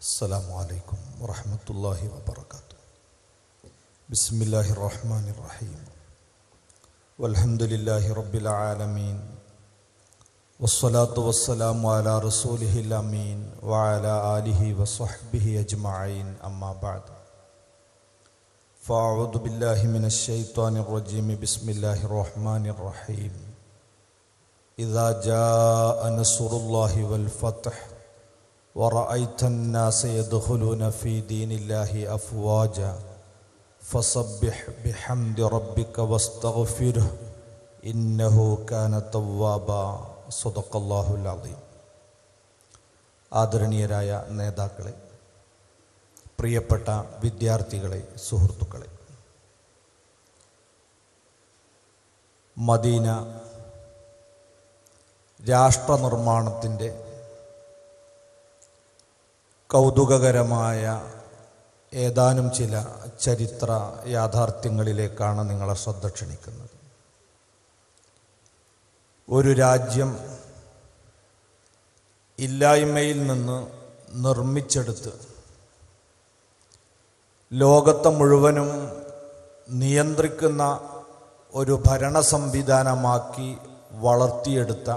السلام عليكم ورحمة الله وبركاته بسم الله الرحمن الرحيم والحمد لله رب العالمين والصلاة والسلام على رسوله الأمين وعلى آله وصحبه أجمعين أما بعد فأعوذ بالله من الشيطان الرجيم بسم الله الرحمن الرحيم إذا جاء نصر الله والفتح ورأيت الناس يدخلون في دين الله أفواجا فسبح بحمد ربك واستغفره إنه كان توابا صدق الله العظيم ആദരണീയരായ നേതാക്കളെ പ്രിയപ്പെട്ട വിദ്യാർത്ഥികളെ സുഹൃത്തുക്കളെ മദീന രാഷ്ട്രനിർമ്മാണത്തിൻ്റെ കൗതുകകരമായ ഏതാനും ചില ചരിത്ര യാഥാർത്ഥ്യങ്ങളിലേക്കാണ് നിങ്ങളെ ശ്രദ്ധ ക്ഷണിക്കുന്നത് ഒരു രാജ്യം ഇല്ലായ്മയിൽ നിന്ന് നിർമ്മിച്ചെടുത്ത് ലോകത്തെ മുഴുവനും നിയന്ത്രിക്കുന്ന ഒരു ഭരണ സംവിധാനമാക്കി വളർത്തിയെടുത്ത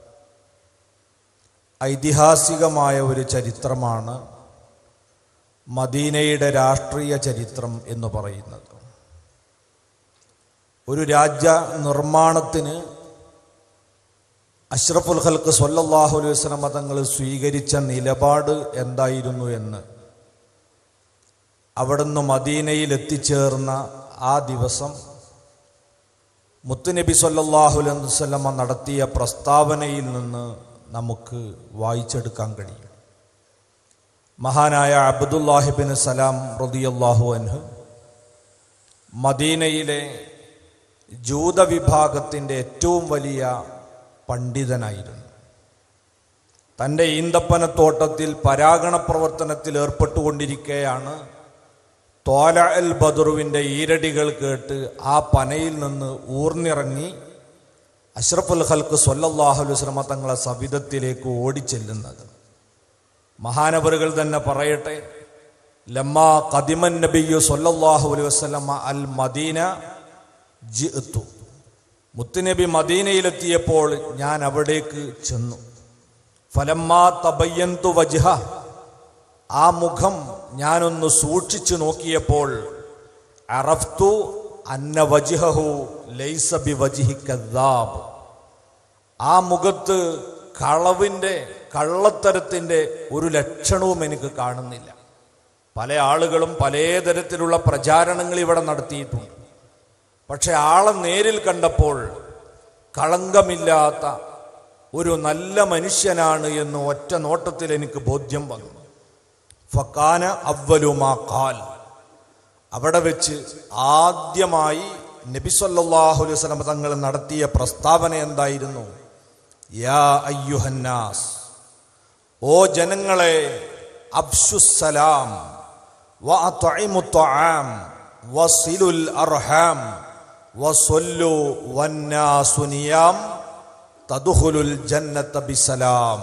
ഐതിഹാസികമായ ഒരു ചരിത്രമാണ് മദീനയുടെ രാഷ്ട്രീയ ചരിത്രം എന്ന് പറയുന്നത് ഒരു രാജ്യ നിർമ്മാണത്തിന് അഷ്റഫുൽ ഹൽക്ക് സൊല്ലാഹു അലൈഹി വസ്ലം തങ്ങൾ സ്വീകരിച്ച നിലപാട് എന്തായിരുന്നു എന്ന് അവിടുന്ന് മദീനയിൽ എത്തിച്ചേർന്ന ആ ദിവസം മുത്തുനബി സല്ലാഹു അലൈഹി വസ്ലമ നടത്തിയ പ്രസ്താവനയിൽ നിന്ന് നമുക്ക് വായിച്ചെടുക്കാൻ കഴിയും മഹാനായ അബ്ദുല്ലാഹിബിൻ സലാം റതിയല്ലാഹു അൻഹു മദീനയിലെ ജൂതവിഭാഗത്തിൻ്റെ ഏറ്റവും വലിയ പണ്ഡിതനായിരുന്നു തൻ്റെ ഈന്തപ്പനത്തോട്ടത്തിൽ പരാഗണ പ്രവർത്തനത്തിൽ ഏർപ്പെട്ടുകൊണ്ടിരിക്കെയാണ് തോല അൽ ബദറുവിൻ്റെ ഈരടികൾ കേട്ട് ആ പനയിൽ നിന്ന് ഊർന്നിറങ്ങി അഷ്റഫുൽ ഹൽക്ക് സൊല്ലാഹു വസ്ലമ തങ്ങളെ സവിധത്തിലേക്ക് ഓടിച്ചെല്ലുന്നത് മഹാനവറുകൾ തന്നെ പറയട്ടെ ലമ്മ കദിമൻ നബിയു സൊല്ലാഹു അലൈഹി വസ്ലമ അൽ മദീന ജിത്തു മുത്തുനബി മദീനയിലെത്തിയപ്പോൾ ഞാൻ അവിടേക്ക് ചെന്നു ഫലമ്മ തബയ്യന്തു വജ്ഹ ആ മുഖം ഞാനൊന്ന് സൂക്ഷിച്ചു നോക്കിയപ്പോൾ അറഫ്തു അന്ന വജിഹു ലൈസബി വജിഹി കദ്ദാബ് ആ മുഖത്ത് കളവിൻ്റെ കള്ളത്തരത്തിൻ്റെ ഒരു ലക്ഷണവും എനിക്ക് കാണുന്നില്ല പല ആളുകളും പലതരത്തിലുള്ള പ്രചാരണങ്ങൾ ഇവിടെ നടത്തിയിട്ടുണ്ട് പക്ഷെ ആളെ നേരിൽ കണ്ടപ്പോൾ കളങ്കമില്ലാത്ത ഒരു നല്ല മനുഷ്യനാണ് എന്ന് ഒറ്റ നോട്ടത്തിൽ എനിക്ക് ബോധ്യം വന്നു ഫക്കാന അവലുമാ കാൽ അവിടെ വെച്ച് ആദ്യമായി നബിസൊല്ലാഹു അലൈഹി വസല്ലം തങ്ങൾ നടത്തിയ പ്രസ്താവന എന്തായിരുന്നു യാ അയ്യുഹന്നാസ് ഓ ജനങ്ങളെ അബ്ഷുസലാം വഅത്ഇമുത്ത്വാം വസിലുൽ അർഹാം വസല്ലു വന്നാസു നിയാം തദ്ഖുലുൽ ജന്നത ബിസലാം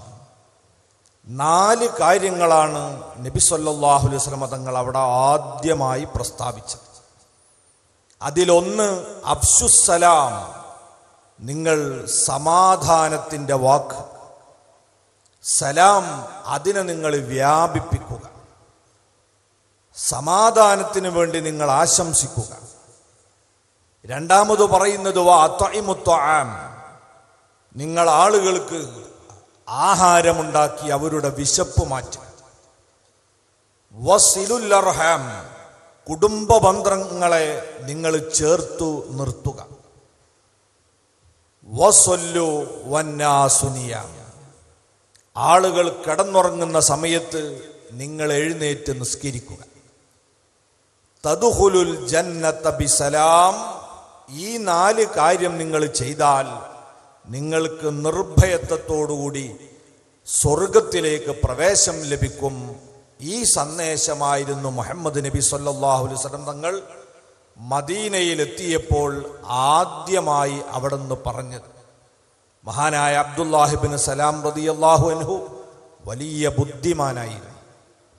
നാല് കാര്യങ്ങളാണ് നബി സല്ലല്ലാഹു അലൈഹി വസല്ലം തങ്ങൾ അവിടെ ആദ്യമായി പ്രസ്താവിച്ചത് അതിലൊന്ന് അബ്ഷുസലാം നിങ്ങൾ സമാധാനത്തിൻ്റെ വാക്ക് സലാം അതിനെ നിങ്ങൾ വ്യാപിപ്പിക്കുക സമാധാനത്തിന് വേണ്ടി നിങ്ങൾ ആശംസിക്കുക രണ്ടാമത് പറയുന്നത് വാത്വഇമുത്വാം നിങ്ങൾ ആളുകൾക്ക് ആഹാരമുണ്ടാക്കി അവരുടെ വിശപ്പ് മാറ്റുക വസിലുല്ലർഹാം കുടുംബ ബന്ധങ്ങളെ നിങ്ങൾ ചേർത്തു നിർത്തുക വസൊല്ലു വന്നാസുനിയ ആളുകൾ കിടന്നുറങ്ങുന്ന സമയത്ത് നിങ്ങൾ എഴുന്നേറ്റ് നിസ്കരിക്കുക തതുഹുലുൽ ജന്നത്ത ബിസലാം ഈ നാല് കാര്യം നിങ്ങൾ ചെയ്താൽ നിങ്ങൾക്ക് നിർഭയത്വത്തോടുകൂടി സ്വർഗത്തിലേക്ക് പ്രവേശം ലഭിക്കും ഈ സന്ദേശമായിരുന്നു മുഹമ്മദ് നബി സല്ലാഹു അലൈഹി വസല്ലം തങ്ങൾ മദീനയിൽ എത്തിയപ്പോൾ ആദ്യമായി അവിടുന്ന് പറഞ്ഞത് മഹാനായ അബ്ദുല്ലാഹിബിന് സലാം റതി അള്ളാഹു അൻഹു വലിയ ബുദ്ധിമാനായിരുന്നു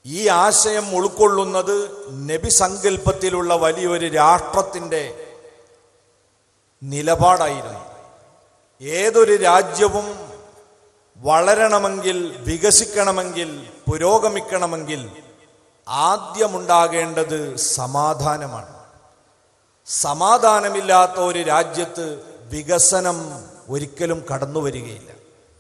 ഈ ആശയം ഉൾക്കൊള്ളുന്നത് നബി സങ്കല്പത്തിലുള്ള വലിയൊരു രാഷ്ട്രത്തിൻ്റെ നിലപാടായിരുന്നു ഏതൊരു രാജ്യവും വളരണമെങ്കിൽ വികസിക്കണമെങ്കിൽ പുരോഗമിക്കണമെങ്കിൽ ആദ്യമുണ്ടാകേണ്ടത് സമാധാനമാണ് സമാധാനമില്ലാത്ത ഒരു രാജ്യത്ത് വികസനം ഒരിക്കലും കടന്നു വരികയില്ല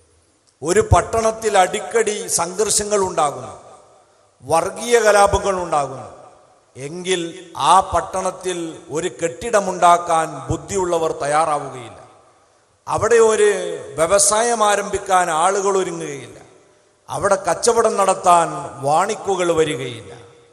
ഒരു പട്ടണത്തിൽ അടിക്കടി സംഘർഷങ്ങൾ ഉണ്ടാകുന്നു വർഗീയ കലാപങ്ങൾ ഉണ്ടാകുന്നു എങ്കിൽ ആ പട്ടണത്തിൽ ഒരു കെട്ടിടമുണ്ടാക്കാൻ ബുദ്ധിയുള്ളവർ തയ്യാറാവുകയില്ല അവിടെ ഒരു വ്യവസായം ആരംഭിക്കാൻ ആളുകൾ ഒരുങ്ങുകയില്ല അവിടെ കച്ചവടം നടത്താൻ വാണിക്കുകൾ വരികയില്ല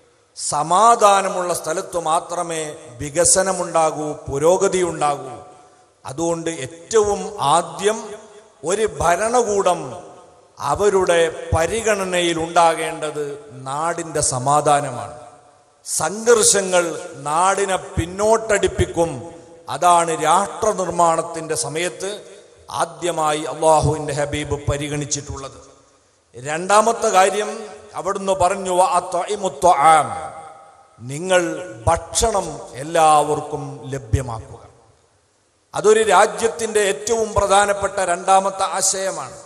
സമാധാനമുള്ള സ്ഥലത്ത് മാത്രമേ വികസനമുണ്ടാകൂ പുരോഗതി ഉണ്ടാകൂ അതുകൊണ്ട് ഏറ്റവും ആദ്യം ഒരു ഭരണകൂടം അവരുടെ പരിഗണനയിൽ ഉണ്ടാകേണ്ടത് നാടിൻ്റെ സമാധാനമാണ് സംഘർഷങ്ങൾ നാടിനെ പിന്നോട്ടടിപ്പിക്കും അതാണ് രാഷ്ട്ര നിർമ്മാണത്തിന്റെ സമയത്ത് ആദ്യമായി അള്ളാഹുവിന്റെ ഹബീബ് പരിഗണിച്ചിട്ടുള്ളത് രണ്ടാമത്തെ കാര്യം അവിടുന്ന് പറഞ്ഞു "വ അത്വഇമുത്വ ആം." നിങ്ങൾ ഭക്ഷണം എല്ലാവർക്കും ലഭ്യമാക്കുക അതൊരു രാജ്യത്തിന്റെ ഏറ്റവും പ്രധാനപ്പെട്ട രണ്ടാമത്തെ ആശയമാണ്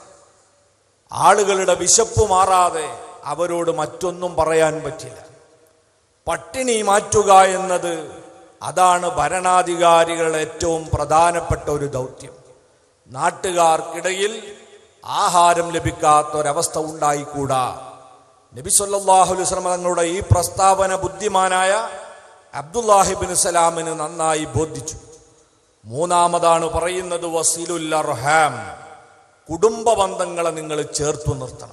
ആളുകളുടെ വിശപ്പ് മാറാതെ അവരോട് മറ്റൊന്നും പറയാൻ പറ്റില്ല പട്ടിണി മാറ്റുക എന്നത് അതാണ് ഭരണാധികാരികളുടെ ഏറ്റവും പ്രധാനപ്പെട്ട ഒരു ദൗത്യം നാട്ടുകാർക്കിടയിൽ ആഹാരം ലഭിക്കാത്ത ഒരവസ്ഥ ഉണ്ടായിക്കൂടാ നബി സല്ലല്ലാഹു അലൈഹി വസല്ലം തങ്ങളുടെ ഈ പ്രസ്താവന ബുദ്ധിമാനായ അബ്ദുല്ലാഹിബിൻ സലാമിന് നന്നായി ബോധിച്ചു മൂന്നാമതാണ് പറയുന്നത് വസീലുൽ അർഹാം കുടുംബ ബന്ധങ്ങളെ നിങ്ങൾ ചേർത്തു നിർത്തണം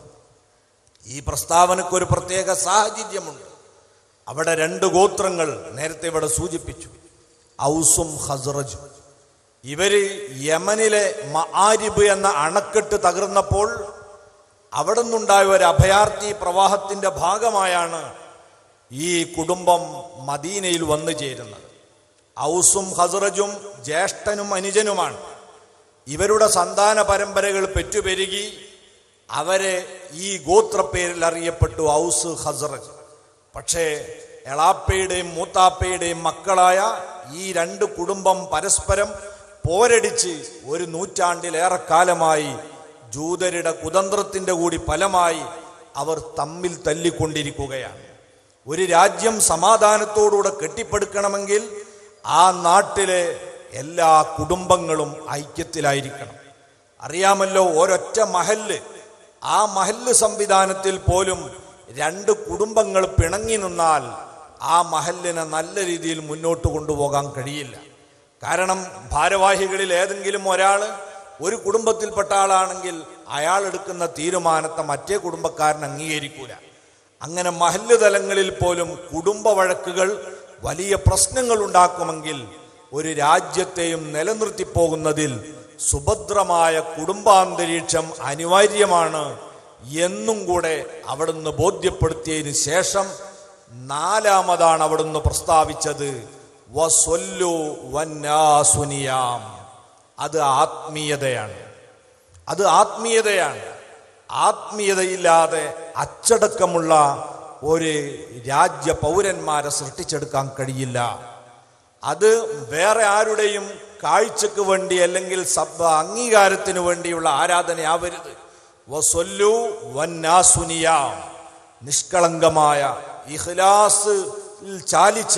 ഈ പ്രസ്താവനയ്ക്ക് ഒരു പ്രത്യേക സാഹചര്യമുണ്ട് അവിടെ രണ്ട് ഗോത്രങ്ങൾ നേരത്തെ ഇവിടെ സൂചിപ്പിച്ചു ഔസും ഹസ്റജും ഇവര് യമനിലെ മആരിബ് എന്ന അണക്കെട്ട് തകർന്നപ്പോൾ അവിടെ നിന്നുണ്ടായ ഒരു അഭയാർത്ഥി പ്രവാഹത്തിന്റെ ഭാഗമായാണ് ഈ കുടുംബം മദീനയിൽ വന്നു ചേരുന്നത് ഔസും ഹസ്റജും ജ്യേഷ്ഠനും അനുജനുമാണ് ഇവരുടെ സന്താന പരമ്പരകൾ പെറ്റുപെരുകി അവരെ ഈ ഗോത്രപ്പേരിൽ അറിയപ്പെട്ടു ഔസ് ഹസ്റജ് പക്ഷേ എളാപ്പയുടെയും മൂത്താപ്പയുടെയും മക്കളായ ഈ രണ്ട് കുടുംബം പരസ്പരം പോരടിച്ച് ഒരു നൂറ്റാണ്ടിലേറെ കാലമായി ജൂതരുടെ കുതന്ത്രത്തിന്റെ കൂടി ഫലമായി അവർ തമ്മിൽ തല്ലിക്കൊണ്ടിരിക്കുകയാണ് ഒരു രാജ്യം സമാധാനത്തോടുകൂടെ കെട്ടിപ്പടുക്കണമെങ്കിൽ ആ നാട്ടിലെ എല്ലാ കുടുംബങ്ങളും ഐക്യത്തിലായിരിക്കണം അറിയാമല്ലോ ഒരൊറ്റ മഹല്ല് ആ മഹല്ല് സംവിധാനത്തിൽ പോലും രണ്ട് കുടുംബങ്ങൾ പിണങ്ങി നിന്നാൽ ആ മഹല്ലിനെ നല്ല രീതിയിൽ മുന്നോട്ട് കൊണ്ടുപോകാൻ കഴിയില്ല കാരണം ഭാരവാഹികളിൽ ഏതെങ്കിലും ഒരാൾ ഒരു കുടുംബത്തിൽപ്പെട്ട ആളാണെങ്കിൽ അയാൾ എടുക്കുന്ന തീരുമാനത്തെ മറ്റേ കുടുംബക്കാരൻ അംഗീകരിക്കൂല അങ്ങനെ മഹല്ല് തലങ്ങളിൽ പോലും കുടുംബ വഴക്കുകൾ വലിയ പ്രശ്നങ്ങൾ ഉണ്ടാക്കുമെങ്കിൽ ഒരു രാജ്യത്തെയും നിലനിർത്തിപ്പോകുന്നതിൽ സുഭദ്രമായ കുടുംബാന്തരീക്ഷം അനിവാര്യമാണ് എന്നും കൂടെ അവിടുന്ന് ബോധ്യപ്പെടുത്തിയതിന് ശേഷം നാലാമതാണ് അവിടുന്ന് പ്രസ്താവിച്ചത് വസ്വല്ലു വന്നാസുനിയാം അത് ആത്മീയതയാണ് അത് ആത്മീയതയാണ് ആത്മീയതയില്ലാതെ അച്ചടക്കമുള്ള ഒരു രാജ്യ പൗരന്മാരെ സൃഷ്ടിച്ചെടുക്കാൻ കഴിയില്ല അത് വേറെ ആരുടെയും കാഴ്ചക്ക് വേണ്ടി അല്ലെങ്കിൽ സബ് അംഗീകാരത്തിന് വേണ്ടിയുള്ള ആരാധനയാവരുത് വസൊല്ലു വന്നാസുനിയാം നിഷ്കളങ്കമായ ഇഖ്ലാസ് ചാലിച്ച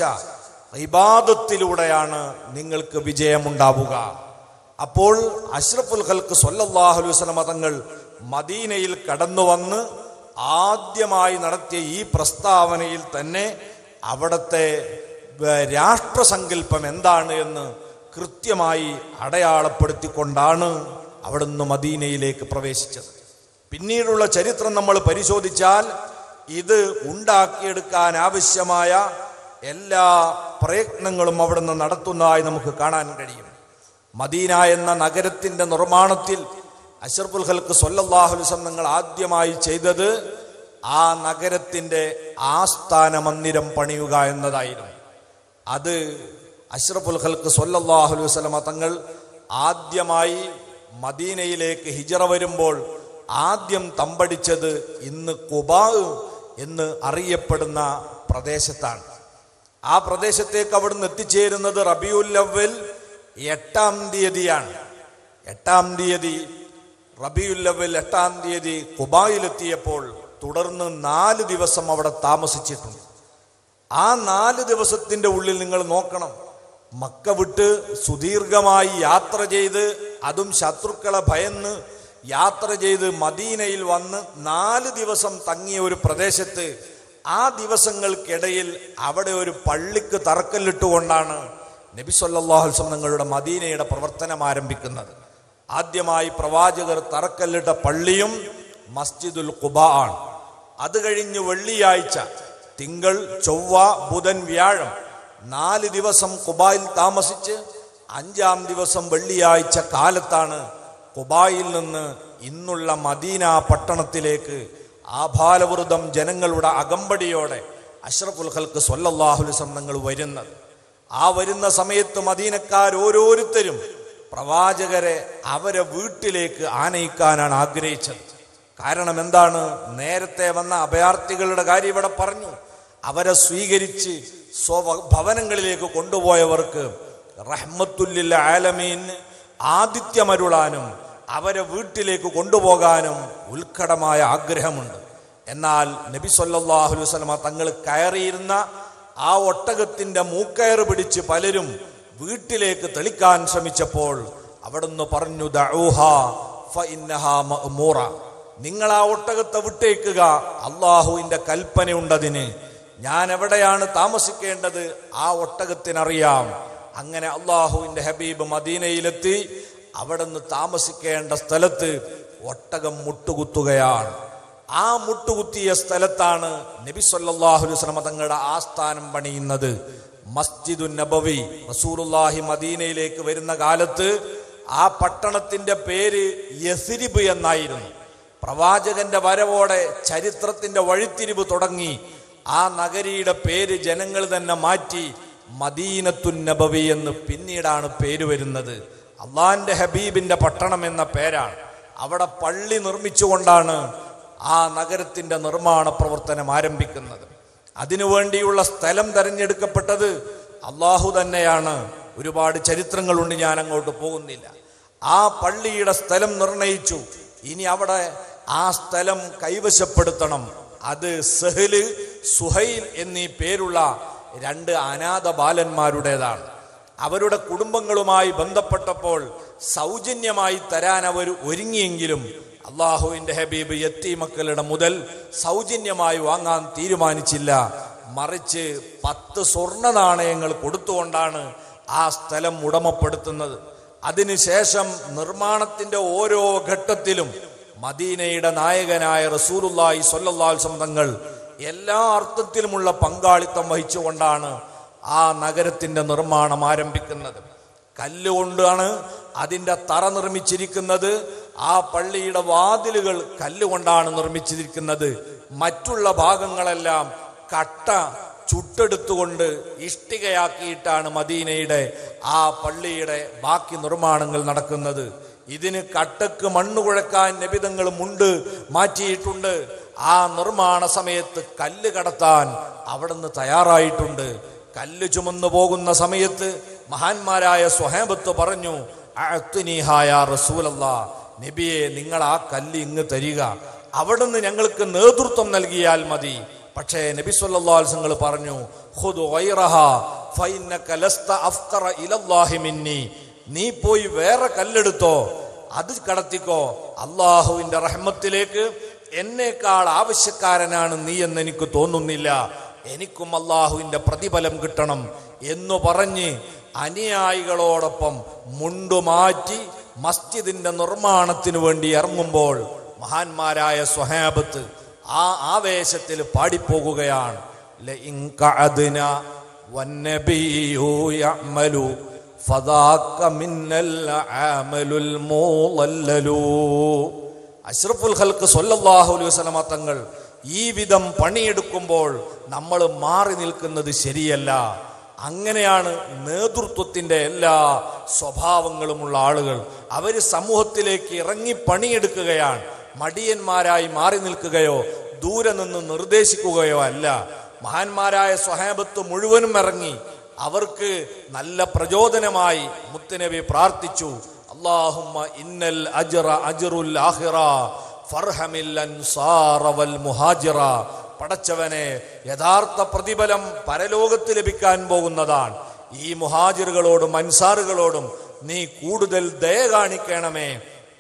ഇബാദത്തിലൂടെയാണ് നിങ്ങൾക്ക് വിജയമുണ്ടാവുക അപ്പോൾ അഷ്റഫുൽ ഖൽക്ക് സല്ലല്ലാഹു അലൈഹി വസല്ലം തങ്ങൾ മദീനയിൽ കടന്നു വന്ന് ആദ്യമായി നടത്തിയ ഈ പ്രസ്താവനയിൽ തന്നെ അവിടുത്തെ വ- രാഷ്ട്രസങ്കല്പം എന്താണ് എന്ന് കൃത്യമായി അടയാളപ്പെടുത്തിക്കൊണ്ടാണ് അവിടുന്ന് മദീനയിലേക്ക് പ്രവേശിച്ചത് പിന്നീടുള്ള ചരിത്രം നമ്മൾ പരിശോധിച്ചാൽ ഇത് ഉണ്ടാക്കിയെടുക്കാൻ ആവശ്യമായ എല്ലാ പ്രയത്നങ്ങളും അവിടുന്ന് നടത്തുന്നതായി നമുക്ക് കാണാൻ കഴിയും മദീന എന്ന നഗരത്തിന്റെ നിർമ്മാണത്തിൽ അഷർഫുൽ ഹൽക്ക് സൊല്ലാഹുലിസം നിങ്ങൾ ആദ്യമായി ചെയ്തത് ആ നഗരത്തിന്റെ ആസ്ഥാന മന്ദിരം പണിയുക എന്നതായിരുന്നു അത് അഷ്റഫുൽ ഖൽക്ക് സൊല്ലാഹു അലൈഹി വസല്ലമ തങ്ങൾ ആദ്യമായി മദീനയിലേക്ക് ഹിജറ വരുമ്പോൾ ആദ്യം തമ്പടിച്ചത് ഇന്ന് കുബാ എന്ന് അറിയപ്പെടുന്ന പ്രദേശത്താണ് ആ പ്രദേശത്തേക്ക് അവിടുന്ന് എത്തിച്ചേരുന്നത് റബിയുൽ അവൽ എട്ടാം തീയതിയാണ് എട്ടാം തീയതി റബിയുൽ അവൽ എട്ടാം തീയതി കുബായിലെത്തിയപ്പോൾ തുടർന്ന് നാല് ദിവസം അവിടെ താമസിച്ചിട്ടുണ്ട് ആ നാല് ദിവസത്തിന്റെ ഉള്ളിൽ നിങ്ങൾ നോക്കണം മക്ക വിട്ട് സുദീർഘമായി യാത്ര ചെയ്ത് അതും ശത്രുക്കളെ ഭയന്ന് യാത്ര ചെയ്ത് മദീനയിൽ വന്ന് നാല് ദിവസം തങ്ങിയ ഒരു പ്രദേശത്ത് ആ ദിവസങ്ങൾക്കിടയിൽ അവിടെ ഒരു പള്ളിക്ക് തറക്കല്ലിട്ടുകൊണ്ടാണ് നബി സല്ലാഹുസ്ലം നിങ്ങളുടെ മദീനയുടെ പ്രവർത്തനം ആരംഭിക്കുന്നത് ആദ്യമായി പ്രവാചകർ തറക്കല്ലിട്ട പള്ളിയും മസ്ജിദുൽ ഖുബ ആണ് അത് കഴിഞ്ഞ് വെള്ളിയാഴ്ച തിങ്കൾ ചൊവ്വ ബുധൻ വ്യാഴം നാല് ദിവസം കുബായിൽ താമസിച്ച് അഞ്ചാം ദിവസം വെള്ളിയാഴ്ച കാലത്താണ് കുബായിൽ നിന്ന് ഇന്നുള്ള മദീന പട്ടണത്തിലേക്ക് ആഭാലവൃതം ജനങ്ങളുടെ അകമ്പടിയോടെ അഷ്റഫുൽ ഖൽക്ക് സൊല്ലാഹുലിസം നിങ്ങൾ വരുന്നത് ആ വരുന്ന സമയത്ത് മദീനക്കാർ ഓരോരുത്തരും പ്രവാചകരെ അവരെ വീട്ടിലേക്ക് ആനയിക്കാനാണ് ആഗ്രഹിച്ചത് കാരണം എന്താണ് നേരത്തെ വന്ന അഭയാർത്ഥികളുടെ കാര്യം ഇവിടെ പറഞ്ഞു അവരെ സ്വീകരിച്ച് സ്വ ഭവനങ്ങളിലേക്ക് കൊണ്ടുപോയവർക്ക് റഹ്മത്തുല്ലില്ല ആലമീൻ ആതിഥ്യമരുളാനും അവരെ വീട്ടിലേക്ക് കൊണ്ടുപോകാനും ഉത്കടമായ ആഗ്രഹമുണ്ട് എന്നാൽ നബി സല്ലല്ലാഹു അലൈഹി വസല്ലമ തങ്ങൾ കയറിയിരുന്ന ആ ഒട്ടകത്തിന്റെ മൂക്കയറ് പിടിച്ച് പലരും വീട്ടിലേക്ക് തെളിക്കാൻ ശ്രമിച്ചപ്പോൾ അവിടുന്ന് പറഞ്ഞു ദഊഹ ഫഇന്നഹാ മഅ്മൂറ നിങ്ങൾ ആ ഒട്ടകത്തെ വിട്ടേക്കുക അള്ളാഹുവിന്റെ കൽപ്പനയുണ്ടതിന് ഞാൻ എവിടെയാണ് താമസിക്കേണ്ടത് ആ ഒട്ടകത്തിനറിയാം അങ്ങനെ അള്ളാഹുവിന്റെ ഹബീബ് മദീനയിലെത്തി അവിടെ നിന്ന് താമസിക്കേണ്ട സ്ഥലത്ത് ഒട്ടകം മുട്ടുകുത്തുകയാണ് ആ മുട്ടുകുത്തിയ സ്ഥലത്താണ് നബി സല്ലല്ലാഹു അലൈഹി വസല്ലം തങ്ങളുടെ ആസ്ഥാനം പണിയുന്നത് മസ്ജിദു നബവി റസൂലുള്ളാഹി മദീനയിലേക്ക് വരുന്ന കാലത്ത് ആ പട്ടണത്തിന്റെ പേര് യസിരിബ് എന്നായിരുന്നു പ്രവാചകന്റെ വരവോടെ ചരിത്രത്തിന്റെ വഴിത്തിരിവ് തുടങ്ങി ആ നഗരിയുടെ പേര് ജനങ്ങൾ തന്നെ മാറ്റി മദീനത്തുൻ നബവി എന്ന് പിന്നീടാണ് പേര് വരുന്നത് അള്ളാന്റെ ഹബീബിന്റെ പട്ടണം എന്ന പേരാണ് അവിടെ പള്ളി നിർമ്മിച്ചുകൊണ്ടാണ് ആ നഗരത്തിന്റെ നിർമ്മാണ പ്രവർത്തനം ആരംഭിക്കുന്നത് അതിനുവേണ്ടിയുള്ള സ്ഥലം തെരഞ്ഞെടുക്കപ്പെട്ടത് അള്ളാഹു തന്നെയാണ് ഒരുപാട് ചരിത്രങ്ങളുണ്ട് ഞാൻ അങ്ങോട്ട് പോകുന്നില്ല ആ പള്ളിയുടെ സ്ഥലം നിർണയിച്ചു ഇനി അവിടെ ആ സ്ഥലം കൈവശപ്പെടുത്തണം അത് സഹല് സുഹൈൽ എന്നീ പേരുള്ള രണ്ട് അനാഥ ബാലന്മാരുടേതാണ് അവരുടെ കുടുംബങ്ങളുമായി ബന്ധപ്പെട്ടപ്പോൾ സൗജന്യമായി തരാൻ അവർ ഒരുങ്ങിയെങ്കിലും അള്ളാഹുവിന്റെ ഹബീബ് എത്തി മക്കളുടെ മുതൽ സൗജന്യമായി വാങ്ങാൻ തീരുമാനിച്ചില്ല മറിച്ച് പത്ത് സ്വർണ്ണ നാണയങ്ങൾ കൊടുത്തുകൊണ്ടാണ് ആ സ്ഥലം ഉടമപ്പെടുത്തുന്നത് അതിനുശേഷം നിർമ്മാണത്തിന്റെ ഓരോ ഘട്ടത്തിലും മദീനയുടെ നായകനായ റസൂലുല്ലായി സൊല്ലാൽ തങ്ങൾ എല്ലാ അർത്ഥത്തിലുമുള്ള പങ്കാളിത്തം വഹിച്ചുകൊണ്ടാണ് ആ നഗരത്തിന്റെ നിർമ്മാണം ആരംഭിക്കുന്നത് കല്ലുകൊണ്ടാണ് അതിന്റെ തറ നിർമ്മിച്ചിരിക്കുന്നത് ആ പള്ളിയുടെ വാതിലുകൾ കല്ലുകൊണ്ടാണ് നിർമ്മിച്ചിരിക്കുന്നത് മറ്റുള്ള ഭാഗങ്ങളെല്ലാം കട്ട ചുട്ടെടുത്തുകൊണ്ട് ഇഷ്ടികയാക്കിയിട്ടാണ് മദീനയുടെ ആ പള്ളിയുടെ ബാക്കി നിർമ്മാണങ്ങൾ നടക്കുന്നത് ഇതിന് കട്ടക്ക് മണ്ണ് കുഴക്കാൻ നബിതങ്ങൾ മുണ്ട് മാറ്റിയിട്ടുണ്ട് ആ നിർമ്മാണ സമയത്ത് കല്ല് കടത്താൻ അവിടുന്ന് തയ്യാറായിട്ടുണ്ട് കല്ല് ചുമന്നു പോകുന്ന സമയത്ത് മഹാന്മാരായ സ്വഹേബത്ത് പറഞ്ഞു അഅ്തിനീഹായ റസൂലല്ലാ നബിയെ നിങ്ങൾ ആ കല്ല് ഇങ്ങ് തരിക അവിടുന്ന് ഞങ്ങൾക്ക് നേതൃത്വം നൽകിയാൽ മതി പക്ഷേ നബി സല്ലല്ലാഹു പറഞ്ഞു ഖുദ് ഗൈറഹ ഫഇന്നക ലസ്ത അഫ്ഖറ ഇലല്ലാഹി മിന്നി നീ പോയി വേറെ കല്ലെടുത്തോ അത് കടത്തിക്കോ അള്ളാഹുവിന്റെ റഹ്മത്തിലേക്ക് എന്നേക്കാൾ ആവശ്യക്കാരനാണ് നീ എന്ന് എനിക്ക് തോന്നുന്നില്ല എനിക്കും അള്ളാഹുവിന്റെ പ്രതിഫലം കിട്ടണം എന്നു പറഞ്ഞ് അനുയായികളോടൊപ്പം മുണ്ടുമാറ്റി മസ്ജിദിന്റെ നിർമ്മാണത്തിന് വേണ്ടി ഇറങ്ങുമ്പോൾ മഹാന്മാരായ സ്വഹാബത്ത് ആ ആവേശത്തിൽ പാടിപ്പോകുകയാണ് ലഇൻ കഅദ്ന വന്നബിയു യഅമലു ഫദാക മിന്നൽ ആമലുൽ മൂളല്ലലു അഷ്റഫുൽ ഖൽക്ക് സല്ലല്ലാഹു അലൈഹി വസല്ലമ തങ്ങൾ ഈ വിധം പണിയെടുക്കുമ്പോൾ നമ്മൾ മാറി നിൽക്കുന്നത് ശരിയല്ല അങ്ങനെയാണ് നേതൃത്വത്തിന്റെ എല്ലാ സ്വഭാവങ്ങളുമുള്ള ആളുകൾ അവർ സമൂഹത്തിലേക്ക് ഇറങ്ങി പണിയെടുക്കുകയാണ് മടിയന്മാരായി മാറി നിൽക്കുകയോ ദൂരെ നിന്ന് നിർദ്ദേശിക്കുകയോ അല്ല മഹാന്മാരായ സ്വഹാബത്ത് മുഴുവനും ഇറങ്ങി അവർക്ക് നല്ല പ്രചോദനമായി മുത്തുനബി പ്രാർത്ഥിച്ചു അള്ളാഹുമ്മ ഇന്നൽ അജ്റ അജ്റുൽ ആഖിറ ഫർഹമിൽ അൻസാറ വൽ മുഹാജിറ പടച്ചവനെ യഥാർത്ഥ പ്രതിഫലം പരലോകത്ത് ലഭിക്കാൻ പോകുന്നതാണ് ഈ മുഹാജിറുകളോടും അൻസാറുകളോടും നീ കൂടുതൽ ദയ കാണിക്കണമേ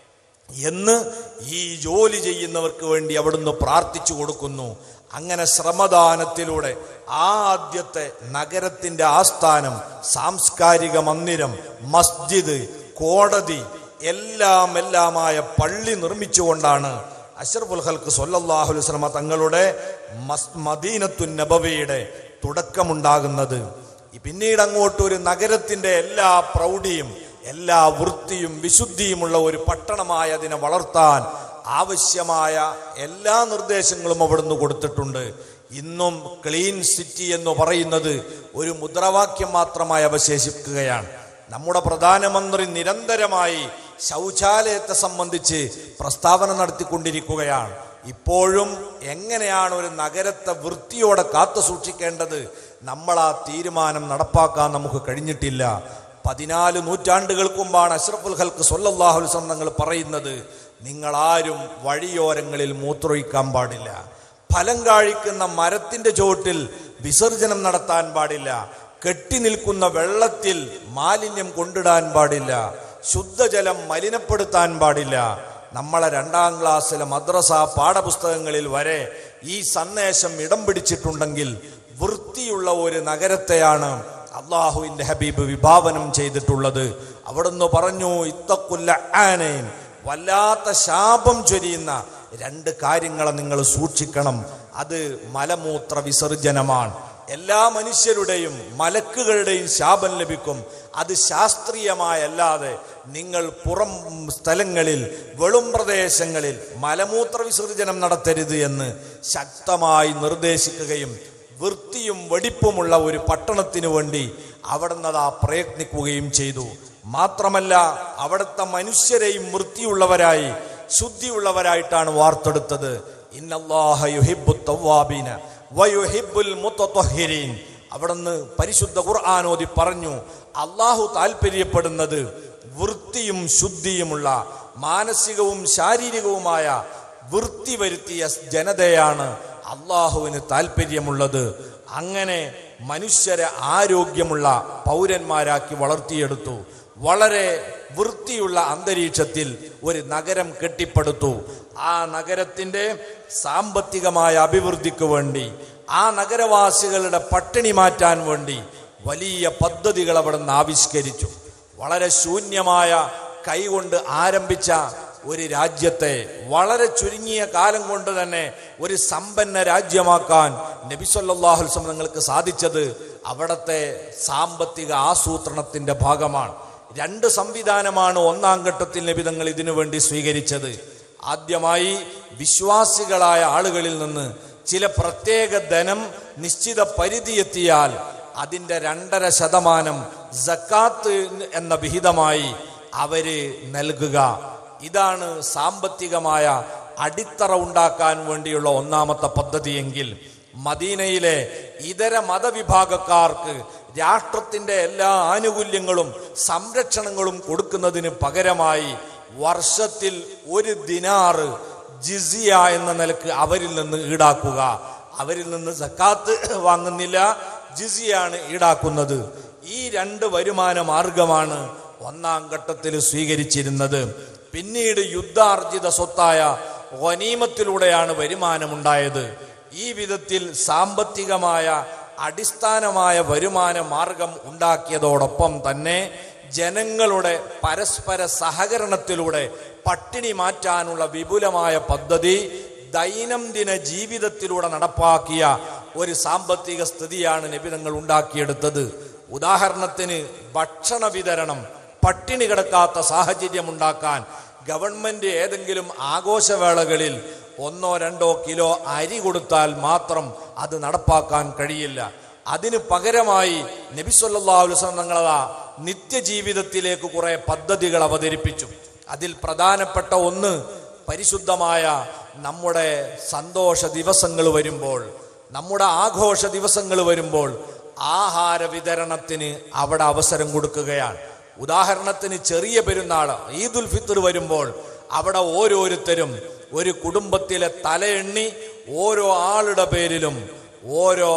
എന്ന് ഈ ജോലി ചെയ്യുന്നവർക്ക് വേണ്ടി അവിടുന്ന് പ്രാർത്ഥിച്ചു കൊടുക്കുന്നു അങ്ങനെ ശ്രമദാനത്തിലൂടെ ആദ്യത്തെ നഗരത്തിന്റെ ആസ്ഥാനം സാംസ്കാരിക മന്ദിരം മസ്ജിദ് കോടതി എല്ലാം എല്ലാമായ പള്ളി നിർമ്മിച്ചുകൊണ്ടാണ് അഷറഫുൽ ഹൽക്ക് സൊല്ലാഹു വസ്ലമ തങ്ങളുടെ മസ് മദീനത്തു നബവിയുടെ തുടക്കമുണ്ടാകുന്നത് ഈ പിന്നീട് അങ്ങോട്ട് ഒരു നഗരത്തിന്റെ എല്ലാ പ്രൗഢിയും എല്ലാ വൃത്തിയും വിശുദ്ധിയുമുള്ള ഒരു പട്ടണമായി അതിനെ വളർത്താൻ ആവശ്യമായ എല്ലാ നിർദ്ദേശങ്ങളും അവിടുന്ന് കൊടുത്തിട്ടുണ്ട് ഇന്നും ക്ലീൻ സിറ്റി എന്ന് പറയുന്നത് ഒരു മുദ്രാവാക്യം മാത്രമായി അവശേഷിക്കുകയാണ് നമ്മുടെ പ്രധാനമന്ത്രി നിരന്തരമായി ശൗചാലയത്തെ സംബന്ധിച്ച് പ്രസ്താവന നടത്തിക്കൊണ്ടിരിക്കുകയാണ് ഇപ്പോഴും എങ്ങനെയാണ് ഒരു നഗരത്തെ വൃത്തിയോടെ കാത്തു സൂക്ഷിക്കേണ്ടത് നമ്മൾ ആ തീരുമാനം നടപ്പാക്കാൻ നമുക്ക് കഴിഞ്ഞിട്ടില്ല പതിനാല് നൂറ്റാണ്ടുകൾക്ക് മുമ്പാണ് അഷ്റഫുൽ ഹൽക്ക് സൊല്ലാഹുൽസം തങ്ങൾ പറയുന്നത് നിങ്ങളാരും വഴിയോരങ്ങളിൽ മൂത്രൊഴിക്കാൻ പാടില്ല ഫലം കാഴിക്കുന്ന മരത്തിന്റെ ചോട്ടിൽ വിസർജനം നടത്താൻ പാടില്ല കെട്ടി നിൽക്കുന്ന വെള്ളത്തിൽ മാലിന്യം കൊണ്ടിടാൻ പാടില്ല ശുദ്ധജലം മലിനപ്പെടുത്താൻ പാടില്ല നമ്മളെ രണ്ടാം ക്ലാസ്സിലെ മദ്രസ പാഠപുസ്തകങ്ങളിൽ വരെ ഈ സന്ദേശം ഇടം പിടിച്ചിട്ടുണ്ടെങ്കിൽ വൃത്തിയുള്ള ഒരു നഗരത്തെയാണ് അള്ളാഹുവിന്റെ ഹബീബ് വിഭാവനം ചെയ്തിട്ടുള്ളത് അവിടുന്ന് പറഞ്ഞു ഇത്തക്കുല്ല ആനയും വല്ലാത്ത ശാപം ചൊരിയുന്ന രണ്ട് കാര്യങ്ങളെ നിങ്ങൾ സൂക്ഷിക്കണം അത് മലമൂത്ര വിസർജനമാണ് എല്ലാ മനുഷ്യരുടെയും മലക്കുകളുടെയും ശാപം ലഭിക്കും അത് ശാസ്ത്രീയമായല്ലാതെ നിങ്ങൾ പുറം സ്ഥലങ്ങളിൽ വെളും പ്രദേശങ്ങളിൽ മലമൂത്ര വിസർജനം നടത്തരുത് എന്ന് ശക്തമായി നിർദ്ദേശിക്കുകയും വൃത്തിയും വെടിപ്പുമുള്ള ഒരു പട്ടണത്തിനു വേണ്ടി അവിടുന്ന് അതാ പ്രയത്നിക്കുകയും ചെയ്തു മാത്രമല്ല അവിടുത്തെ മനുഷ്യരെയും വൃത്തിയുള്ളവരായി ശുദ്ധിയുള്ളവരായിട്ടാണ് വാർത്തെടുത്തത് ഇന്നല്ലാഹ യുഹിബ്ബു തവ്വാബീന വയുഹിബ്ബുൽ മുത്തത്വഹിരീൻ അവിടുന്ന് പരിശുദ്ധ ഖുർആാനോദി പറഞ്ഞു അള്ളാഹു താല്പര്യപ്പെടുന്നത് വൃത്തിയും ശുദ്ധിയുമുള്ള മാനസികവും ശാരീരികവുമായ വൃത്തി വരുത്തിയ ജനതയാണ് അള്ളാഹുവിന് താല്പര്യമുള്ളത് അങ്ങനെ മനുഷ്യരെ ആരോഗ്യമുള്ള പൗരന്മാരാക്കി വളർത്തിയെടുത്തു വളരെ വൃത്തിയുള്ള അന്തരീക്ഷത്തിൽ ഒരു നഗരം കെട്ടിപ്പടുത്തു ആ നഗരത്തിന്റെ സാമ്പത്തികമായ അഭിവൃദ്ധിക്ക് വേണ്ടി ആ നഗരവാസികളുടെ പട്ടിണി മാറ്റാൻ വേണ്ടി വലിയ പദ്ധതികൾ അവിടെ നിന്ന് ആവിഷ്കരിച്ചു വളരെ ശൂന്യമായ കൈകൊണ്ട് ആരംഭിച്ച ഒരു രാജ്യത്തെ വളരെ ചുരുങ്ങിയ കാലം കൊണ്ട് തന്നെ ഒരു സമ്പന്ന രാജ്യമാക്കാൻ നബിസൊല്ലാഹുൽസം നിങ്ങൾക്ക് സാധിച്ചത് അവിടത്തെ സാമ്പത്തിക ആസൂത്രണത്തിന്റെ ഭാഗമാണ് രണ്ട് സംവിധാനമാണ് ഒന്നാം ഘട്ടത്തിൽ നബിതങ്ങൾ ഇതിനു വേണ്ടി സ്വീകരിച്ചത് ആദ്യമായി വിശ്വാസികളായ ആളുകളിൽ നിന്ന് ചില പ്രത്യേക ധനം നിശ്ചിത പരിധി എത്തിയാൽ അതിന്റെ രണ്ടര ശതമാനം ജക്കാത്ത് എന്ന വിഹിതമായി അവര് നൽകുക ഇതാണ് സാമ്പത്തികമായ അടിത്തറ ഉണ്ടാക്കാൻ വേണ്ടിയുള്ള ഒന്നാമത്തെ പദ്ധതിയെങ്കിൽ മദീനയിലെ ഇതര മതവിഭാഗക്കാർക്ക് രാഷ്ട്രത്തിന്റെ എല്ലാ ആനുകൂല്യങ്ങളും സംരക്ഷണങ്ങളും കൊടുക്കുന്നതിന് പകരമായി വർഷത്തിൽ ഒരു ദിനാറ് ജിസിയ എന്ന നിലക്ക് അവരിൽ നിന്ന് ഈടാക്കുക അവരിൽ നിന്ന് സക്കാത്ത് വാങ്ങുന്നില്ല ജിസിയാണ് ഈടാക്കുന്നത് ഈ രണ്ട് വരുമാന മാർഗമാണ് ഒന്നാം ഘട്ടത്തിൽ സ്വീകരിച്ചിരുന്നത് പിന്നീട് യുദ്ധാർജിത സ്വത്തായ വനീമത്തിലൂടെയാണ് വരുമാനമുണ്ടായത് ഈ വിധത്തിൽ സാമ്പത്തികമായ അടിസ്ഥാനമായ വരുമാന മാർഗം ഉണ്ടാക്കിയതോടൊപ്പം തന്നെ ജനങ്ങളുടെ പരസ്പര സഹകരണത്തിലൂടെ പട്ടിണി മാറ്റാനുള്ള വിപുലമായ പദ്ധതി ദൈനംദിന ജീവിതത്തിലൂടെ നടപ്പാക്കിയ ഒരു സാമ്പത്തിക സ്ഥിതിയാണ് നിബിധങ്ങൾ ഉണ്ടാക്കിയെടുത്തത് ഉദാഹരണത്തിന് ഭക്ഷണ വിതരണം പട്ടിണി കിടക്കാത്ത സാഹചര്യം ഉണ്ടാക്കാൻ ഗവൺമെന്റ് ഏതെങ്കിലും ആഘോഷവേളകളിൽ ഒന്നോ രണ്ടോ കിലോ അരി കൊടുത്താൽ മാത്രം അത് നടപ്പാക്കാൻ കഴിയില്ല അതിന് പകരമായി നബിസ്വല്ലാസ്ലം തങ്ങളതാ നിത്യജീവിതത്തിലേക്ക് കുറെ പദ്ധതികൾ അവതരിപ്പിച്ചു അതിൽ പ്രധാനപ്പെട്ട ഒന്ന് പരിശുദ്ധമായ നമ്മുടെ സന്തോഷ ദിവസങ്ങൾ വരുമ്പോൾ നമ്മുടെ ആഘോഷ ദിവസങ്ങൾ വരുമ്പോൾ ആഹാര വിതരണത്തിന് അവിടെ അവസരം കൊടുക്കുകയാണ് ഉദാഹരണത്തിന് ചെറിയ പെരുന്നാൾ ഈദുൽ ഫിത്തർ വരുമ്പോൾ അവിടെ ഓരോരുത്തരും ഒരു കുടുംബത്തിലെ തലയെണ്ണി ഓരോ ആളുടെ പേരിലും ഓരോ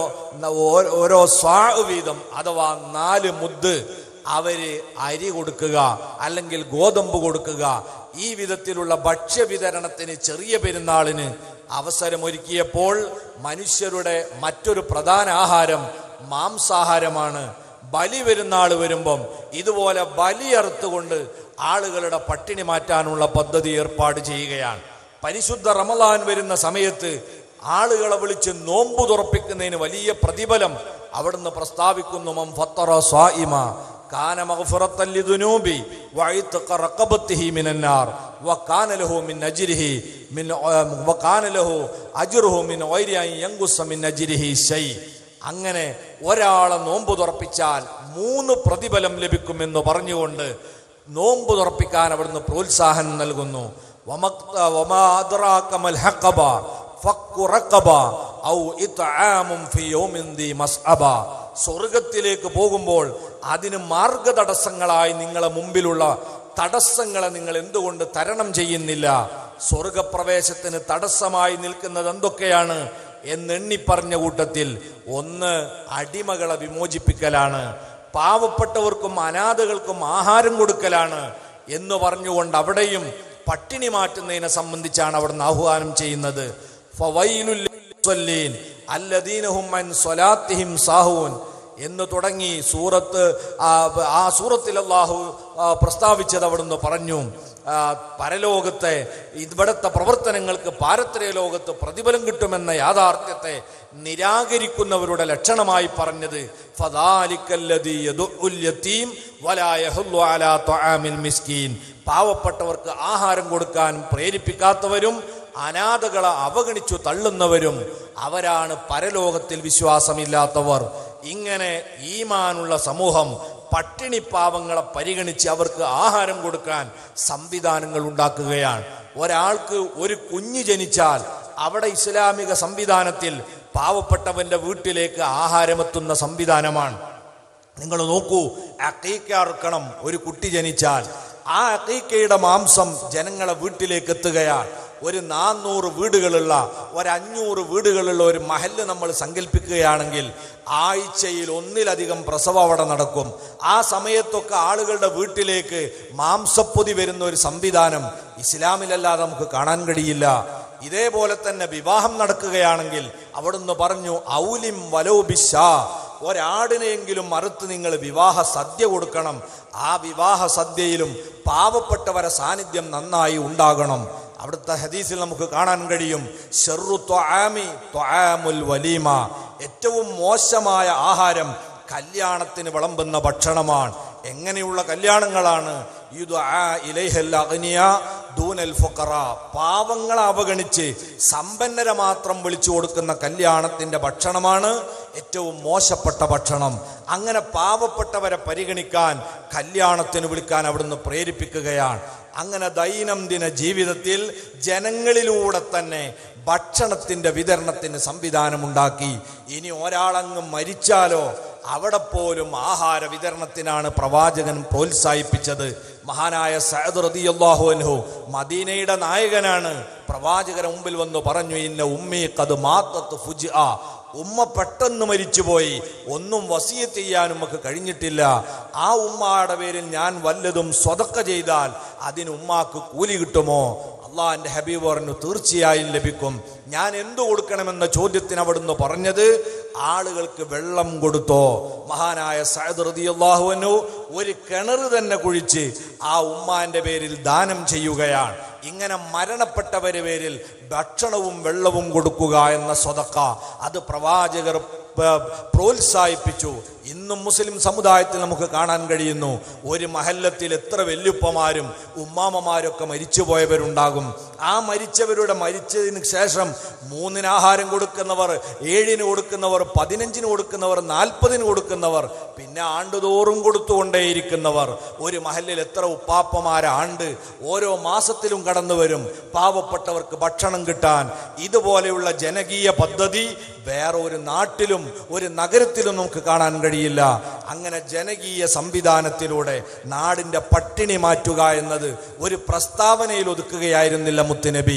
ഓ- ഓരോ സ്വാ വീതം അഥവാ നാല് മുദ്ദ് അവര് അരി കൊടുക്കുക അല്ലെങ്കിൽ ഗോതമ്പ് കൊടുക്കുക ഈ വിധത്തിലുള്ള ഭക്ഷ്യ വിതരണത്തിന് ചെറിയ പെരുന്നാളിന് അവസരമൊരുക്കിയപ്പോൾ മനുഷ്യരുടെ മറ്റൊരു പ്രധാന ആഹാരം മാംസാഹാരമാണ് ബലി പെരുന്നാൾ വരുമ്പം ഇതുപോലെ ബലിയറുത്തുകൊണ്ട് ആളുകളുടെ പട്ടിണി മാറ്റാനുള്ള പദ്ധതി ഏർപ്പാട് ചെയ്യുകയാണ് പരിശുദ്ധ റമലാൻ വരുന്ന സമയത്ത് ആളുകളെ വിളിച്ച് നോമ്പ് തുറപ്പിക്കുന്നതിന് വലിയ പ്രതിഫലം അവിടുന്ന് പ്രസ്താവിക്കുന്നു മം ഫത്തറ സ്വായിമ കാന മഗ്ഫിറത്തൻ ലിദുനൂബി വഇത്ഖ റഖബത്തിഹി മിനന്നാർ വകാന ലഹു മിൻ അജ്രിഹി മിൻ വകാന ലഹു അജ്റുഹു മിൻ ഗൈരി അൻ യൻഖുസ മിൻ അജ്രിഹി ശൈ അങ്ങനെ ഒരാളെ നോമ്പ് തുറപ്പിച്ചാൽ മൂന്ന് പ്രതിഫലം ലഭിക്കുമെന്ന് പറഞ്ഞുകൊണ്ട് നോമ്പ് തുറപ്പിക്കാൻ അവിടുന്ന് പ്രോത്സാഹനം നൽകുന്നു വമക്ത- വമാ അദ്റാക മൽ ഹഖബ ഫക്കു റഖബ ഔ ഇത്ആമും ഫീ യൗമിൻ ദി മസ്അബ സ്വർഗത്തിലേക്ക് പോകുമ്പോൾ അതിന് മാർഗതടസ്സങ്ങളായി നിങ്ങളെ മുമ്പിലുള്ള തടസ്സങ്ങളെ നിങ്ങൾ എന്തുകൊണ്ട് തരണം ചെയ്യുന്നില്ല സ്വർഗപ്രവേശത്തിന് തടസ്സമായി നിൽക്കുന്നത് എന്തൊക്കെയാണ് എന്നെണ്ണി പറഞ്ഞ കൂട്ടത്തിൽ ഒന്ന് അടിമകളെ വിമോചിപ്പിക്കലാണ് പാവപ്പെട്ടവർക്കും അനാഥകൾക്കും ആഹാരം കൊടുക്കലാണ് എന്ന് പറഞ്ഞുകൊണ്ട് അവിടെയും പട്ടിണി മാറ്റുന്നതിനെ സംബന്ധിച്ചാണ് അവിടുന്ന് ആഹ്വാനം ചെയ്യുന്നത് ഫവൈലുൽ ലിൽമുസല്ലീൻ അല്ലദീന ഹും അൻ സ്വലാത്തിഹിം സാഹൂൻ എന്ന് തുടങ്ങി സൂറത്ത് ആ, ആ സൂറത്തിൽ അള്ളാഹു ആ, പ്രസ്താവിച്ചത് അവിടുന്ന് പറഞ്ഞു ആ, പരലോകത്തെ ഇവിടുത്തെ പ്രവർത്തനങ്ങൾക്ക് പാരത്രിക ലോകത്ത് പ്രതിഫലം കിട്ടുമെന്ന യാഥാർത്ഥ്യത്തെ നിരാകരിക്കുന്നവരുടെ ലക്ഷണമായി പറഞ്ഞത് ഫദാലിക്കല്ലദീ യദുഉൽ യതീം വലാ യഹുല്ലു അലാ ത്വആമിൽ മിസ്കീൻ പാവപ്പെട്ടവർക്ക് ആഹാരം കൊടുക്കാൻ പ്രേരിപ്പിക്കാത്തവരും അനാഥകളെ അവഗണിച്ചു തള്ളുന്നവരും അവരാണ് പരലോകത്തിൽ വിശ്വാസമില്ലാത്തവർ ഇങ്ങനെ ഈമാനുള്ള സമൂഹം പട്ടിണി പാവങ്ങളെ പരിഗണിച്ച് അവർക്ക് ആഹാരം കൊടുക്കാൻ സംവിധാനങ്ങൾ ഉണ്ടാക്കുകയാണ് ഒരാൾക്ക് ഒരു കുഞ്ഞ് ജനിച്ചാൽ അവിടെ ഇസ്ലാമിക സംവിധാനത്തിൽ പാവപ്പെട്ടവന്റെ വീട്ടിലേക്ക് ആഹാരമെത്തുന്ന സംവിധാനമാണ് നിങ്ങൾ നോക്കൂ അക്കീക്ക അറുക്കണം ഒരു കുട്ടി ജനിച്ചാൽ ആ അക്കീക്കയുടെ മാംസം ജനങ്ങളെ വീട്ടിലേക്ക് എത്തുകയാണ് ഒരു നാന്നൂറ് വീടുകളുള്ള ഒരു അഞ്ഞൂറ് വീടുകളുള്ള ഒരു മഹല്ല് നമ്മൾ സങ്കല്പിക്കുകയാണെങ്കിൽ ആഴ്ചയിൽ ഒന്നിലധികം പ്രസവം അവിടെ നടക്കും ആ സമയത്തൊക്കെ ആളുകളുടെ വീട്ടിലേക്ക് മാംസപ്പൊതി വരുന്ന ഒരു സംവിധാനം ഇസ്ലാമിലല്ലാതെ നമുക്ക് കാണാൻ കഴിയില്ല ഇതേപോലെ തന്നെ വിവാഹം നടക്കുകയാണെങ്കിൽ അവിടുന്ന് പറഞ്ഞു ഔലിം വലോബിഷ ഒരാടിനെയെങ്കിലും മറുത്ത് നിങ്ങൾ വിവാഹ സദ്യ കൊടുക്കണം ആ വിവാഹ സദ്യയിലും പാവപ്പെട്ടവരെ സാന്നിധ്യം നന്നായി ഉണ്ടാകണം അവിടുത്തെ ഹദീസിൽ നമുക്ക് കാണാൻ കഴിയും ഷെറു ത്വആമി ത്വആമുൽ വലീമ ഏറ്റവും മോശമായ ആഹാരം കല്യാണത്തിന് വിളമ്പുന്ന ഭക്ഷണമാണ് എങ്ങനെയുള്ള കല്യാണങ്ങളാണ് യുദ്ആ ഇലൈഹൽ അഗ്നിയ ദൂനൽ ഫുഖറ പാവങ്ങളെ അവഗണിച്ച് സമ്പന്നരെ മാത്രം വിളിച്ചു കൊടുക്കുന്ന കല്യാണത്തിന്റെ ഭക്ഷണമാണ് ഏറ്റവും മോശപ്പെട്ട ഭക്ഷണം അങ്ങനെ പാവപ്പെട്ടവരെ പരിഗണിക്കാൻ കല്യാണത്തിന് വിളിക്കാൻ അവിടുന്ന് പ്രേരിപ്പിക്കുകയാണ് അങ്ങനെ ദൈനംദിന ജീവിതത്തിൽ ജനങ്ങളിലൂടെ തന്നെ ഭക്ഷണത്തിന്റെ വിതരണത്തിന് സംവിധാനമുണ്ടാക്കി ഇനി ഒരാളങ്ങ് മരിച്ചാലോ അവിടെ പോലും ആഹാര വിതരണത്തിനാണ് പ്രവാചകൻ പ്രോത്സാഹിപ്പിച്ചത് മഹാനായ സഅദ് റളിയല്ലാഹു അൻഹു മദീനയുടെ നായകനാണ് പ്രവാചകന് മുമ്പിൽ വന്ന് പറഞ്ഞു ഇന്ന ഉമ്മി കത് മാത്തത്ത് ഫുജ് ഉമ്മ പെട്ടെന്ന് മരിച്ചുപോയി ഒന്നും വസിയത്ത് ചെയ്യാൻ ഉമ്മക്ക് കഴിഞ്ഞിട്ടില്ല ആ ഉമ്മയുടെ പേരിൽ ഞാൻ വല്ലതും സ്വതക്ക ചെയ്താൽ അതിന് ഉമ്മാക്ക് കൂലി കിട്ടുമോ അള്ളാഹിന്റെ ഹബീബ് പറഞ്ഞു തീർച്ചയായും ലഭിക്കും ഞാൻ എന്തു കൊടുക്കണമെന്ന ചോദ്യത്തിന് അവിടുന്ന് പറഞ്ഞത് ആളുകൾക്ക് വെള്ളം കൊടുത്തോ മഹാനായ സയദ് റളിയല്ലാഹുവിനു ഒരു കിണർ തന്നെ കുഴിച്ച് ആ ഉമ്മാന്റെ പേരിൽ ദാനം ചെയ്യുകയാണ് ഇങ്ങനെ മരണപ്പെട്ടവരുടെ പേരിൽ ഭക്ഷണവും വെള്ളവും കൊടുക്കുക എന്ന സ്വതക്ക അത് പ്രവാചകർ പ- പ്രോത്സാഹിപ്പിച്ചു ഇന്നും മുസ്ലിം സമുദായത്തിൽ നമുക്ക് കാണാൻ കഴിയുന്നു ഒരു മഹല്ലത്തിൽ എത്ര വല്യുപ്പമാരും ഉമ്മാമമാരൊക്കെ മരിച്ചുപോയവരുണ്ടാകും ആ മരിച്ചവരുടെ മരിച്ചതിന് ശേഷം മൂന്നിന് ആഹാരം കൊടുക്കുന്നവർ ഏഴിന് കൊടുക്കുന്നവർ പതിനഞ്ചിന് കൊടുക്കുന്നവർ നാൽപ്പതിന് കൊടുക്കുന്നവർ പിന്നെ ആണ്ടുതോറും കൊടുത്തുകൊണ്ടേയിരിക്കുന്നവർ ഒരു മഹലിൽ എത്ര ഉപ്പാപ്പമാരാണ്ട് ഓരോ മാസത്തിലും കടന്നു വരും പാവപ്പെട്ടവർക്ക് ഭക്ഷണം കിട്ടാൻ ഇതുപോലെയുള്ള ജനകീയ പദ്ധതി വേറെ ഒരു നാട്ടിലും ഒരു നഗരത്തിലും നമുക്ക് കാണാൻ കഴിയില്ല അങ്ങനെ ജനകീയ സംവിധാനത്തിലൂടെ നാടിന്റെ പട്ടിണി മാറ്റുക എന്നത് ഒരു പ്രസ്താവനയിൽ ഒതുക്കുകയായിരുന്നില്ല മുത്തുനബി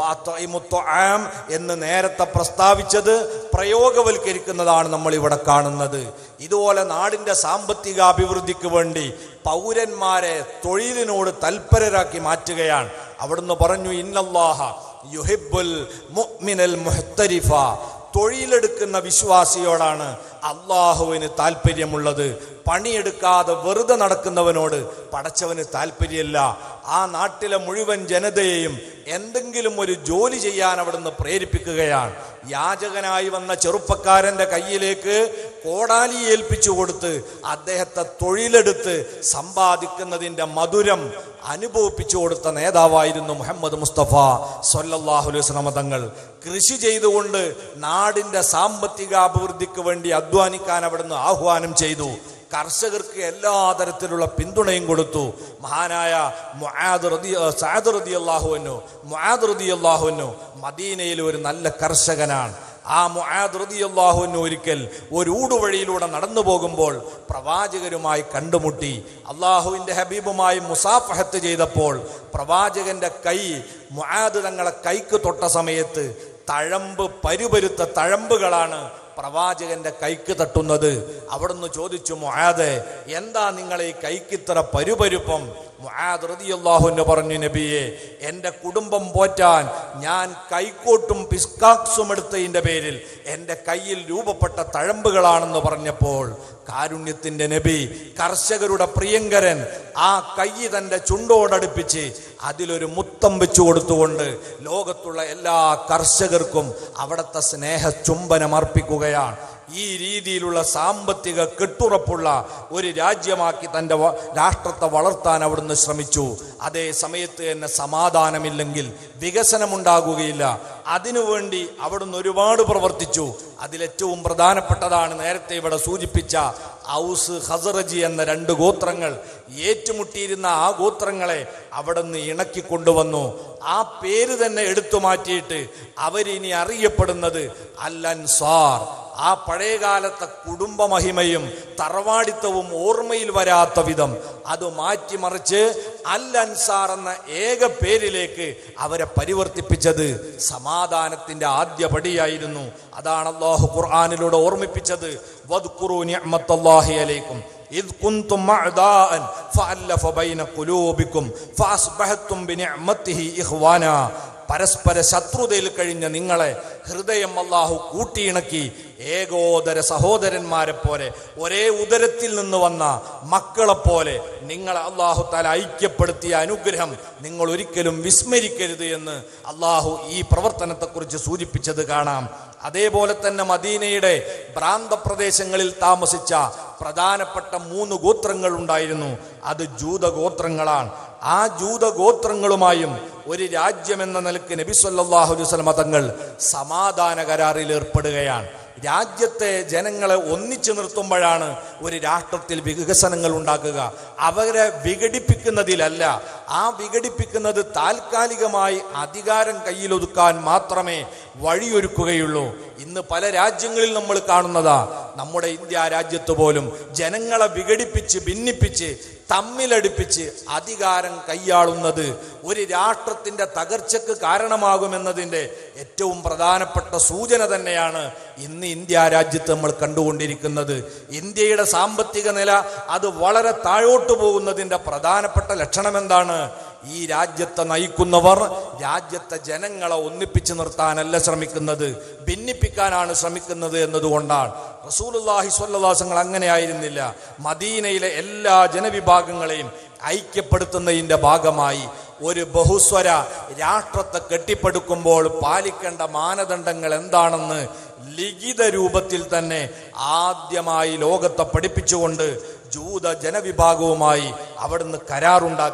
വാത്തൊആം എന്ന് നേരത്തെ പ്രസ്താവിച്ചത് പ്രയോഗവൽക്കരിക്കുന്നതാണ് നമ്മൾ ഇവിടെ കാണുന്നത് ഇതുപോലെ നാടിന്റെ സാമ്പത്തിക അഭിവൃദ്ധിക്ക് വേണ്ടി പൗരന്മാരെ തൊഴിലിനോട് തൽപരരാക്കി മാറ്റുകയാണ് അവിടുന്ന് പറഞ്ഞു ഇന്നല്ലാഹ യുഹിബുൽ മുഅ്മിനൽ മുഹ്തരിഫ തൊഴിലെടുക്കുന്ന വിശ്വാസിയോടാണ് അള്ളാഹുവിന് താല്പര്യമുള്ളത് പണിയെടുക്കാതെ വെറുതെ നടക്കുന്നവനോട് പടച്ചവന് താല്പര്യമില്ല ആ നാട്ടിലെ മുഴുവൻ ജനതയെയും എന്തെങ്കിലും ഒരു ജോലി ചെയ്യാൻ അവിടുന്ന് പ്രേരിപ്പിക്കുകയാണ് യാചകനായി വന്ന ചെറുപ്പക്കാരന്റെ കയ്യിലേക്ക് കോടാലി ഏൽപ്പിച്ചു കൊടുത്ത് അദ്ദേഹത്തെ തൊഴിലെടുത്ത് സമ്പാദിക്കുന്നതിന്റെ മധുരം അനുഭവിപ്പിച്ചു കൊടുത്ത നേതാവായിരുന്നു മുഹമ്മദ് മുസ്തഫ സൊല്ലാഹു അലൈഹി തങ്ങൾ കൃഷി ചെയ്തുകൊണ്ട് നാടിന്റെ സാമ്പത്തിക അഭിവൃദ്ധിക്ക് വേണ്ടി അധ്വാനിക്കാൻ അവിടുന്ന് ആഹ്വാനം ചെയ്തു കർഷകർക്ക് എല്ലാ തരത്തിലുള്ള പിന്തുണയും കൊടുത്തു മഹാനായ മുആദ് റതി സഅദ് റതി അള്ളാഹുവിനു മുആദ് റതി അള്ളാഹുവിനു മദീനയിൽ ഒരു നല്ല കർഷകനാണ് ആ മുആദ് റളിയല്ലാഹുവിന് ഒരിക്കൽ ഒരു ഊടുവഴിയിലൂടെ നടന്നു പോകുമ്പോൾ പ്രവാചകരുമായി കണ്ടുമുട്ടി അള്ളാഹുവിന്റെ ഹബീബുമായി മുസാഫഹത്ത് ചെയ്തപ്പോൾ പ്രവാചകന്റെ കൈ മുആദ് തങ്ങളെ കൈക്ക് തൊട്ട സമയത്ത് തഴമ്പ് പരുപരുത്ത തഴമ്പുകളാണ് പ്രവാചകന്റെ കൈക്ക് തട്ടുന്നത് അവിടുന്ന് ചോദിച്ചു മുആദെ എന്താ നിങ്ങളെ ഈ കൈക്കിത്ര പരുപരുപ്പം മുആദ് റളിയല്ലാഹുവിന് പറഞ്ഞു നബിയെ എൻ്റെ കുടുംബം പോറ്റാൻ ഞാൻ കൈക്കോട്ടും പിസ്കാക്സും എടുത്തതിൻ്റെ പേരിൽ എൻ്റെ കയ്യിൽ രൂപപ്പെട്ട തഴമ്പുകളാണെന്ന് പറഞ്ഞപ്പോൾ കാരുണ്യത്തിന്റെ നബി കർഷകരുടെ പ്രിയങ്കരൻ ആ കൈ തന്റെ ചുണ്ടോടടുപ്പിച്ച് അതിലൊരു മുത്തം വെച്ചു കൊടുത്തുകൊണ്ട് ലോകത്തുള്ള എല്ലാ കർഷകർക്കും അവിടുത്തെ സ്നേഹ ചുംബനം അർപ്പിക്കുകയാണ് ഈ രീതിയിലുള്ള സാമ്പത്തിക കെട്ടുറപ്പുള്ള ഒരു രാജ്യമാക്കി തൻ്റെ വ- രാഷ്ട്രത്തെ വളർത്താൻ അവിടുന്ന് ശ്രമിച്ചു അതേ സമയത്ത് തന്നെ സമാധാനമില്ലെങ്കിൽ വികസനമുണ്ടാകുകയില്ല അതിനുവേണ്ടി അവിടുന്ന് ഒരുപാട് പ്രവർത്തിച്ചു അതിലേറ്റവും പ്രധാനപ്പെട്ടതാണ് നേരത്തെ ഇവിടെ സൂചിപ്പിച്ച ഔസ് ഹസറജി എന്ന രണ്ട് ഗോത്രങ്ങൾ ഏറ്റുമുട്ടിയിരുന്ന ആ ഗോത്രങ്ങളെ അവിടുന്ന് ഇണക്കി കൊണ്ടുവന്നു ആ പേര് തന്നെ എടുത്തു മാറ്റിയിട്ട് അവരിനി അറിയപ്പെടുന്നത് അൽ അൻസാർ ആ പഴയകാലത്തെ കുടുംബ മഹിമയും തറവാടിത്തവും ഓർമ്മയിൽ വരാത്ത വിധം അത് മാറ്റിമറിച്ച് അൽ അൻസാർ എന്ന ഏക പേരിലേക്ക് അവരെ പരിവർത്തിപ്പിച്ചത് സമാധാനത്തിന്റെ ആദ്യ പടിയായിരുന്നു അതാണ് അള്ളാഹു ഖുർആാനിലൂടെ ഓർമ്മിപ്പിച്ചത് വദ്കുറു നിഅ്മത്തല്ലാഹി അലൈക്കും إذ كنتم أعداء فألف بين قلوبكم فأصبحتم بنعمته إخوانا പരസ്പര ശത്രുതയിൽ കഴിഞ്ഞ നിങ്ങളെ ഹൃദയം അള്ളാഹു കൂട്ടിയിണക്കി ഏകോദര സഹോദരന്മാരെ പോലെ ഒരേ ഉദരത്തിൽ നിന്ന് വന്ന മക്കളെ പോലെ നിങ്ങളെ അള്ളാഹു താല ഐക്യപ്പെടുത്തിയ അനുഗ്രഹം നിങ്ങൾ ഒരിക്കലും വിസ്മരിക്കരുത് എന്ന് അള്ളാഹു ഈ പ്രവർത്തനത്തെക്കുറിച്ച് സൂചിപ്പിച്ചത് കാണാം അതേപോലെ തന്നെ മദീനയുടെ പ്രാന്തപ്രദേശങ്ങളിൽ താമസിച്ച പ്രധാനപ്പെട്ട മൂന്ന് ഗോത്രങ്ങൾ ഉണ്ടായിരുന്നു അത് ജൂതഗോത്രങ്ങളാണ് ആ ജൂതഗോത്രങ്ങളുമായും ഒരു രാജ്യമെന്ന നിലക്ക് നബി സല്ലല്ലാഹു അലൈഹി വസല്ലമ തങ്ങൾ സമാധാന കരാറിൽ ഏർപ്പെടുകയാണ് രാജ്യത്തെ ജനങ്ങളെ ഒന്നിച്ചു നിർത്തുമ്പോഴാണ് ഒരു രാഷ്ട്രത്തിൽ വികസനങ്ങൾ ഉണ്ടാക്കുക അവരെ വിഘടിപ്പിക്കുന്നതിലല്ല ആ വിഘടിപ്പിക്കുന്നത് താൽക്കാലികമായി അധികാരം കയ്യിലൊതുക്കാൻ മാത്രമേ വഴിയൊരുക്കുകയുള്ളൂ ഇന്ന് പല രാജ്യങ്ങളിൽ നമ്മൾ കാണുന്നതാ നമ്മുടെ ഇന്ത്യ രാജ്യത്ത് പോലും ജനങ്ങളെ വിഘടിപ്പിച്ച് ഭിന്നിപ്പിച്ച് തമ്മിലടിപ്പിച്ച് അധികാരം കൈയാളുന്നത് ഒരു രാഷ്ട്രത്തിന്റെ തകർച്ചക്ക് കാരണമാകുമെന്നതിൻ്റെ ഏറ്റവും പ്രധാനപ്പെട്ട സൂചന തന്നെയാണ് ഇന്ന് ഇന്ത്യ രാജ്യത്ത് നമ്മൾ കണ്ടുകൊണ്ടിരിക്കുന്നത് ഇന്ത്യയുടെ സാമ്പത്തിക നില അത് വളരെ താഴോട്ട് പോകുന്നതിൻ്റെ പ്രധാനപ്പെട്ട ലക്ഷണം എന്താണ് ഈ രാജ്യത്തെ നയിക്കുന്നവർ രാജ്യത്തെ ജനങ്ങളെ ഒന്നിപ്പിച്ചു നിർത്താനല്ല ശ്രമിക്കുന്നത് ഭിന്നിപ്പിക്കാനാണ് ശ്രമിക്കുന്നത് എന്നതുകൊണ്ടാണ് റസൂലുള്ളാഹി സ്വല്ലല്ലാഹുങ്ങൾ അങ്ങനെ ആയിരുന്നില്ല മദീനയിലെ എല്ലാ ജനവിഭാഗങ്ങളെയും ഐക്യപ്പെടുത്തുന്നതിൻ്റെ ഭാഗമായി ഒരു ബഹുസ്വര രാഷ്ട്രത്തെ കെട്ടിപ്പടുക്കുമ്പോൾ പാലിക്കേണ്ട മാനദണ്ഡങ്ങൾ എന്താണെന്ന് ലിഖിത രൂപത്തിൽ തന്നെ ആദ്യമായി ലോകത്തെ പഠിപ്പിച്ചുകൊണ്ട് ജൂത ജനവിഭാഗവുമായി അവിടുന്ന് കരാറുണ്ടാക്കി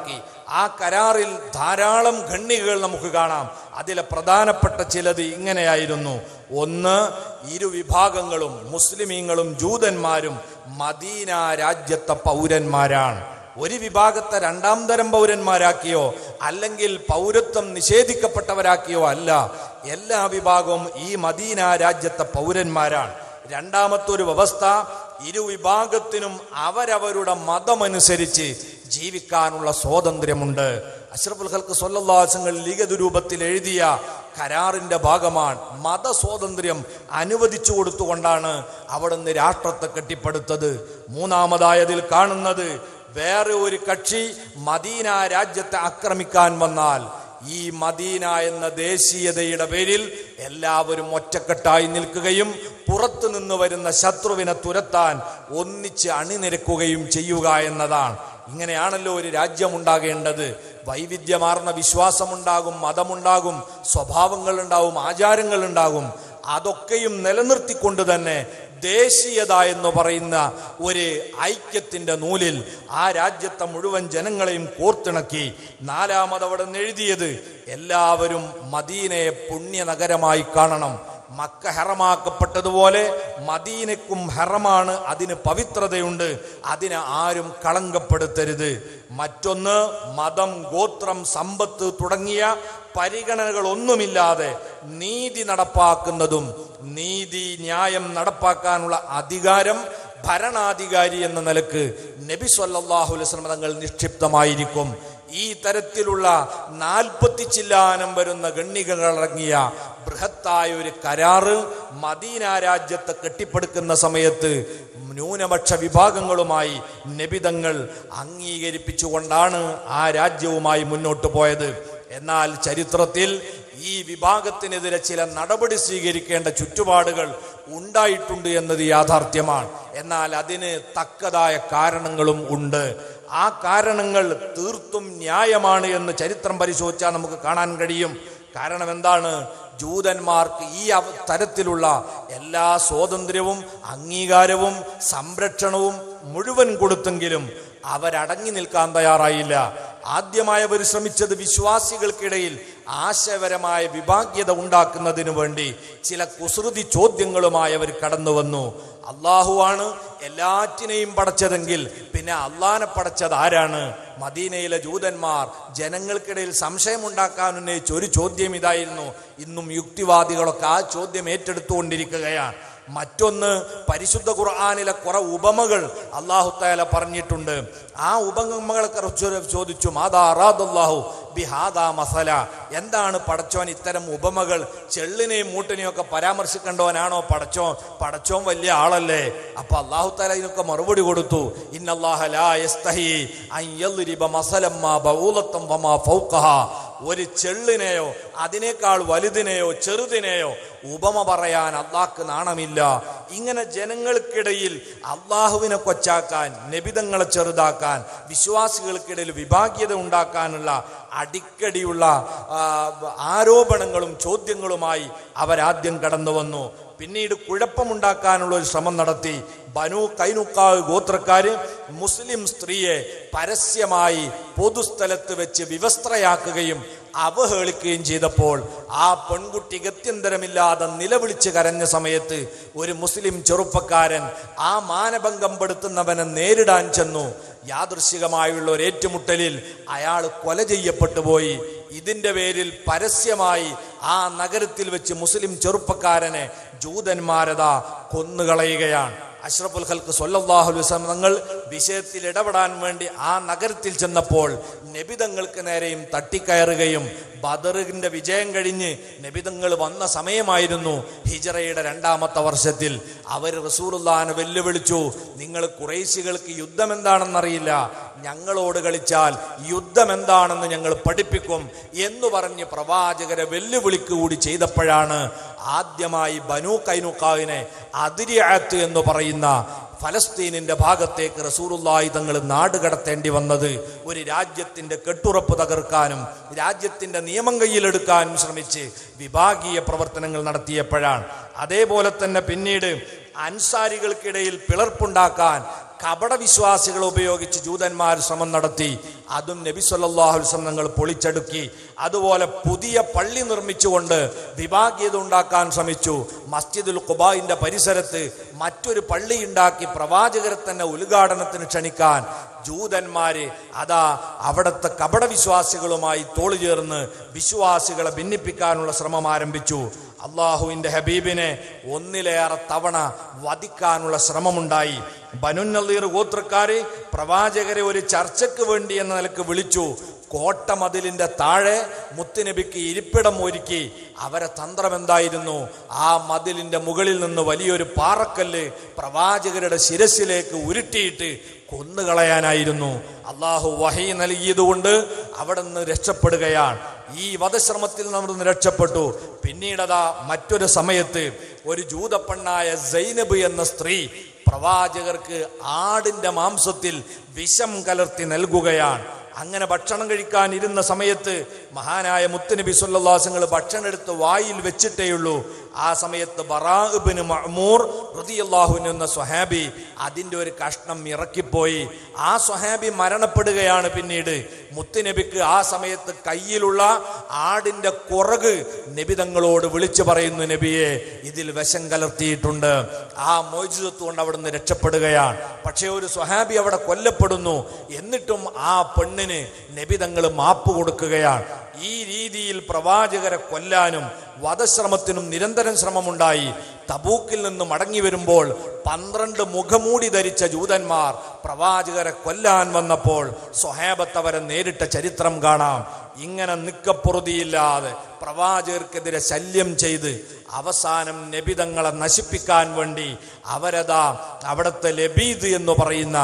ആ കരാറിൽ ധാരാളം ഖണ്ണികകൾ നമുക്ക് കാണാം അതിലെ പ്രധാനപ്പെട്ട ചിലത് ഇങ്ങനെയായിരുന്നു ഒന്ന് ഇരു വിഭാഗങ്ങളും മുസ്ലിമീങ്ങളും ജൂതന്മാരും മദീന രാജ്യത്തെ പൗരന്മാരാണ് ഒരു വിഭാഗത്തെ രണ്ടാം തരം പൗരന്മാരാക്കിയോ അല്ലെങ്കിൽ പൗരത്വം നിഷേധിക്കപ്പെട്ടവരാക്കിയോ അല്ല എല്ലാ വിഭാഗവും ഈ മദീന രാജ്യത്തെ പൗരന്മാരാണ് രണ്ടാമത്തെ ഒരു വ്യവസ്ഥ ഇരു വിഭാഗത്തിനും അവരവരുടെ മതമനുസരിച്ച് ജീവിക്കാനുള്ള സ്വാതന്ത്ര്യമുണ്ട് അഷ്റഫുൽ ഹൽക്ക് സൊല്ലാസങ്ങൾ ലിഖിത രൂപത്തിൽ എഴുതിയ കരാറിന്റെ ഭാഗമാണ് മതസ്വാതന്ത്ര്യം അനുവദിച്ചു കൊടുത്തുകൊണ്ടാണ് അവിടുന്ന് രാഷ്ട്രത്തെ കെട്ടിപ്പടുത്തത് മൂന്നാമതായതിൽ കാണുന്നത് വേറെ ഒരു കക്ഷി മദീന രാജ്യത്തെ ആക്രമിക്കാൻ വന്നാൽ ഈ മദീന എന്ന ദേശീയതയുടെ പേരിൽ എല്ലാവരും ഒറ്റക്കെട്ടായി നിൽക്കുകയും പുറത്തു നിന്ന് വരുന്ന ശത്രുവിനെ തുരത്താൻ ഒന്നിച്ച് അണിനിരക്കുകയും ചെയ്യുക എന്നതാണ് ഇങ്ങനെയാണല്ലോ ഒരു രാജ്യം ഉണ്ടാകേണ്ടത് വൈവിധ്യമാർന്ന വിശ്വാസമുണ്ടാകും മതമുണ്ടാകും സ്വഭാവങ്ങൾ ഉണ്ടാവും ആചാരങ്ങൾ ഉണ്ടാകും അതൊക്കെയും നിലനിർത്തിക്കൊണ്ട് തന്നെ ദേശീയത എന്ന് പറയുന്ന ഒരു ഐക്യത്തിന്റെ നൂലിൽ ആ രാജ്യത്തെ മുഴുവൻ ജനങ്ങളെയും കോർത്തിണക്കി നാലാമത് അവിടെ നിന്ന് എഴുതിയത് എല്ലാവരും മദീനയെ പുണ്യ നഗരമായി കാണണം മക്ക ഹെറമാക്കപ്പെട്ടതുപോലെ മദീനക്കും ഹെറമാണ് അതിന് പവിത്രതയുണ്ട് അതിനെ ആരും കളങ്കപ്പെടുത്തരുത് മറ്റൊന്ന് മതം ഗോത്രം സമ്പത്ത് തുടങ്ങിയ പരിഗണനകളൊന്നുമില്ലാതെ നീതി നടപ്പാക്കുന്നതും നീതി ന്യായം നടപ്പാക്കാനുള്ള അധികാരം ഭരണാധികാരി എന്ന നിലക്ക് നബി സല്ലല്ലാഹു അലൈഹി വസല്ലം തങ്ങൾ നിക്ഷിപ്തമായിരിക്കും ഈ തരത്തിലുള്ള നാൽപ്പത്തി ചില്ലാനം വരുന്ന ഗണ്ണികകളടങ്ങിയ ബൃഹത്തായ ഒരു കരാറ് മദീന രാജ്യത്തെ കെട്ടിപ്പടുക്കുന്ന സമയത്ത് ന്യൂനപക്ഷ വിഭാഗങ്ങളുമായി നബിതങ്ങൾ അംഗീകരിപ്പിച്ചുകൊണ്ടാണ് ആ രാജ്യവുമായി മുന്നോട്ട് പോയത് എന്നാൽ ചരിത്രത്തിൽ ഈ വിഭാഗത്തിനെതിരെ ചില നടപടി സ്വീകരിക്കേണ്ട ചുറ്റുപാടുകൾ ഉണ്ടായിട്ടുണ്ട് എന്നത് യാഥാർത്ഥ്യമാണ് എന്നാൽ അതിന് തക്കതായ കാരണങ്ങളും ഉണ്ട് ആ കാരണങ്ങൾ തീർത്തും ന്യായമാണ് എന്ന് ചരിത്രം പരിശോധിച്ചാൽ നമുക്ക് കാണാൻ കഴിയും കാരണം എന്താണ് ജൂതന്മാർക്ക് ഈ അവ- തരത്തിലുള്ള എല്ലാ സ്വാതന്ത്ര്യവും അംഗീകാരവും സംരക്ഷണവും മുഴുവൻ കൊടുത്തെങ്കിലും അവരടങ്ങി നിൽക്കാൻ തയ്യാറായില്ല ആദ്യമായി അവർ ശ്രമിച്ചത് വിശ്വാസികൾക്കിടയിൽ ആശയപരമായ വിഭാഗ്യത ഉണ്ടാക്കുന്നതിനു വേണ്ടി ചില കുസൃതി ചോദ്യങ്ങളുമായി അവർ കടന്നു വന്നു അള്ളാഹുവാണ് എല്ലാറ്റിനെയും പടച്ചതെങ്കിൽ പിന്നെ അള്ളാനെ പടച്ചത് ആരാണ് മദീനയിലെ ജൂതന്മാർ ജനങ്ങൾക്കിടയിൽ സംശയമുണ്ടാക്കാൻ ഉന്നയിച്ച ഒരു ചോദ്യം ഇതായിരുന്നു ഇന്നും യുക്തിവാദികളൊക്കെ ആ ചോദ്യം ഏറ്റെടുത്തുകൊണ്ടിരിക്കുകയാണ് മറ്റൊന്ന് പരിശുദ്ധ ഖുർആാനിലെ കുറെ ഉപമകൾ അള്ളാഹു താല പറഞ്ഞിട്ടുണ്ട് ആ ഉപമകളെ കുറിച്ച് ചോദിച്ചു മാതാ അറാദുല്ലാഹു ബിഹാദാ മസല എന്താണ് പടച്ചോൻ ഇത്തരം ഉപമകൾ ചെള്ളിനെയും മൂട്ടിനെയും ഒക്കെ പരാമർശിക്കേണ്ടവനാണോ പടച്ചോൻ പടച്ചോൻ വലിയ ആളല്ലേ അപ്പൊ അള്ളാഹു താല ഇതിനൊക്കെ മറുപടി കൊടുത്തു ഇന്നല്ലാഹ ലാ യസ്തഹി അൻ യദ്രിബ മസലം മാ ബഊലത്തം വമാ ഫൗഖഹ ഒരു ചെള്ളിനെയോ അതിനേക്കാൾ വലുതിനെയോ ചെറുതിനെയോ ഉപമ പറയാൻ അള്ളാഹ്ക്ക് നാണമില്ല ഇങ്ങനെ ജനങ്ങൾക്കിടയിൽ അള്ളാഹുവിനെ കൊച്ചാക്കാൻ നബിതങ്ങളെ ചെറുതാക്കാൻ വിശ്വാസികൾക്കിടയിൽ വിഭാഗ്യത ഉണ്ടാക്കാനുള്ള അടിക്കടിയുള്ള ആ, ആരോപണങ്ങളും ചോദ്യങ്ങളുമായി അവരാദ്യം കടന്നു വന്നു പിന്നീട് കുഴപ്പമുണ്ടാക്കാനുള്ള ഒരു ശ്രമം നടത്തി ബനു കൈനുക്കാവ് ഗോത്രക്കാര് മുസ്ലിം സ്ത്രീയെ പരസ്യമായി പൊതുസ്ഥലത്ത് വെച്ച് വിവസ്ത്രയാക്കുകയും അവഹേളിക്കുകയും ചെയ്തപ്പോൾ ആ പെൺകുട്ടി ഗത്യന്തരമില്ലാതെ നിലവിളിച്ച് കരഞ്ഞ സമയത്ത് ഒരു മുസ്ലിം ചെറുപ്പക്കാരൻ ആ മാനഭംഗം പെടുത്തുന്നവനെ നേരിടാൻ ചെന്നു യാദൃശികമായുള്ള ഒരു ഏറ്റുമുട്ടലിൽ അയാൾ കൊല ചെയ്യപ്പെട്ടു പോയി ഇതിന്റെ പേരിൽ പരസ്യമായി ആ നഗരത്തിൽ വെച്ച് മുസ്ലിം ചെറുപ്പക്കാരനെ ജൂതന്മാരതാ കൊന്നുകളയുകയാണ് അഷ്റഫുൽ ഖൽക്ക് സല്ലല്ലാഹു അലൈഹി വസല്ലം തങ്ങൾ വിഷയത്തിൽ ഇടപെടാൻ വേണ്ടി ആ നഗരത്തിൽ ചെന്നപ്പോൾ നബിതങ്ങൾക്ക് നേരെയും തട്ടിക്കയറുകയും ബദറിന്റെ വിജയം കഴിഞ്ഞ് നബിതങ്ങൾ വന്ന സമയമായിരുന്നു ഹിജറയുടെ രണ്ടാമത്തെ വർഷത്തിൽ അവർ റസൂലുള്ളാഹിനെ വെല്ലുവിളിച്ചു നിങ്ങൾ കുറേശികൾക്ക് യുദ്ധം എന്താണെന്നറിയില്ല ഞങ്ങളോട് കളിച്ചാൽ യുദ്ധം എന്താണെന്ന് ഞങ്ങൾ പഠിപ്പിക്കും എന്ന് പറഞ്ഞ് പ്രവാചകരെ വെല്ലുവിളിക്ക് കൂടി ചെയ്തപ്പോഴാണ് ആദ്യമായി ബനു കൈനുക്കാവിനെ അതിരിയാത്ത് എന്ന് പറയുന്ന ഫലസ്തീനിന്റെ ഭാഗത്തേക്ക് റസൂറുല്ലായി തങ്ങൾ നാട് കടത്തേണ്ടി വന്നത് ഒരു രാജ്യത്തിന്റെ കെട്ടുറപ്പ് തകർക്കാനും രാജ്യത്തിന്റെ നിയമം കയ്യിലെടുക്കാനും ശ്രമിച്ച് വിഭാഗീയ പ്രവർത്തനങ്ങൾ നടത്തിയപ്പോഴാണ് അതേപോലെ തന്നെ പിന്നീട് അൻസാരികൾക്കിടയിൽ പിളർപ്പുണ്ടാക്കാൻ കപട വിശ്വാസികൾ ഉപയോഗിച്ച് ജൂതന്മാർ ശ്രമം നടത്തി അതും നബി സല്ലല്ലാഹു അലൈഹി വസല്ലം തങ്ങൾ പൊളിച്ചടുക്കി അതുപോലെ പുതിയ പള്ളി നിർമ്മിച്ചുകൊണ്ട് വിഭാഗ്യത ഉണ്ടാക്കാൻ ശ്രമിച്ചു മസ്ജിദുൽ ഖുബായിന്റെ പരിസരത്ത് മറ്റൊരു പള്ളി ഉണ്ടാക്കി പ്രവാചകരെ തന്നെ ഉദ്ഘാടനത്തിന് ക്ഷണിക്കാൻ ജൂതന്മാര് അതാ അവിടുത്തെ കപട വിശ്വാസികളുമായി തോളു ചേർന്ന് വിശ്വാസികളെ ഭിന്നിപ്പിക്കാനുള്ള ശ്രമം ആരംഭിച്ചു അള്ളാഹുവിന്റെ ഹബീബിനെ ഒന്നിലേറെ തവണ വധിക്കാനുള്ള ശ്രമമുണ്ടായി ബനുനല്ലീർ ഗോത്രക്കാര് പ്രവാചകരെ ഒരു ചർച്ചയ്ക്ക് വേണ്ടി എന്ന നിലക്ക് വിളിച്ചു കോട്ടമതിലിന്റെ താഴെ മുത്തുനബിക്ക് ഇരിപ്പിടം ഒരുക്കി അവരെ തന്ത്രം എന്തായിരുന്നു ആ മതിലിന്റെ മുകളിൽ നിന്ന് വലിയൊരു പാറക്കല്ല് പ്രവാചകരുടെ ശിരസിലേക്ക് ഉരുട്ടിയിട്ട് കൊന്നുകളയാനായിരുന്നു അള്ളാഹു വഹി നൽകിയതുകൊണ്ട് അവിടെ നിന്ന് രക്ഷപ്പെടുകയാണ് ഈ വധശ്രമത്തിൽ നിന്ന് രക്ഷപ്പെട്ടു പിന്നീടതാ മറ്റൊരു സമയത്ത് ഒരു ജൂതപ്പെണ്ണായ സൈനബ് എന്ന സ്ത്രീ പ്രവാചകർക്ക് ആടിന്റെ മാംസത്തിൽ വിഷം കലർത്തി നൽകുകയാണ് അങ്ങനെ ഭക്ഷണം കഴിക്കാൻ ഇരുന്ന സമയത്ത് മഹാനായ മുത്തുനബി സുല്ലാസങ്ങൾ ഭക്ഷണം എടുത്ത് വായിൽ വെച്ചിട്ടേയുള്ളൂ ആ സമയത്ത് ബറാബിന് മഹ്മൂർ റതിയല്ലാഹുവിന് എന്ന സ്വഹാബി അതിൻ്റെ ഒരു കഷ്ണം ഇറക്കിപ്പോയി ആ സ്വഹാബി മരണപ്പെടുകയാണ് പിന്നീട് മുത്തുനബിക്ക് ആ സമയത്ത് കയ്യിലുള്ള ആടിന്റെ കുറക് നബി തങ്ങളോട് വിളിച്ചു പറയുന്നു നബിയെ ഇതിൽ വിഷം കലർത്തിയിട്ടുണ്ട് ആ മോചിതത്വം കൊണ്ട് അവിടുന്ന് രക്ഷപ്പെടുകയാണ് പക്ഷേ ഒരു സ്വഹാബി അവിടെ കൊല്ലപ്പെടുന്നു എന്നിട്ടും ആ പെണ്ണിന് നബി തങ്ങൾ മാപ്പ് കൊടുക്കുകയാണ് ഈ രീതിയിൽ പ്രവാചകരെ കൊല്ലാനും വധശ്രമത്തിനും നിരന്തരം ശ്രമമുണ്ടായി തബൂക്കിൽ നിന്ന് മടങ്ങി വരുമ്പോൾ പന്ത്രണ്ട് മുഖമൂടി ധരിച്ച ജൂതന്മാർ പ്രവാചകരെ കൊല്ലാൻ വന്നപ്പോൾ സ്വഹേബത്ത് അവരെ നേരിട്ട ചരിത്രം കാണാം ഇങ്ങനെ നിക്കപ്പൊറുതിയില്ലാതെ പ്രവാചകർക്കെതിരെ ശല്യം ചെയ്ത് അവസാനം നബിതങ്ങളെ നശിപ്പിക്കാൻ വേണ്ടി അവരതാ അവിടുത്തെ ലബീദ് എന്ന് പറയുന്ന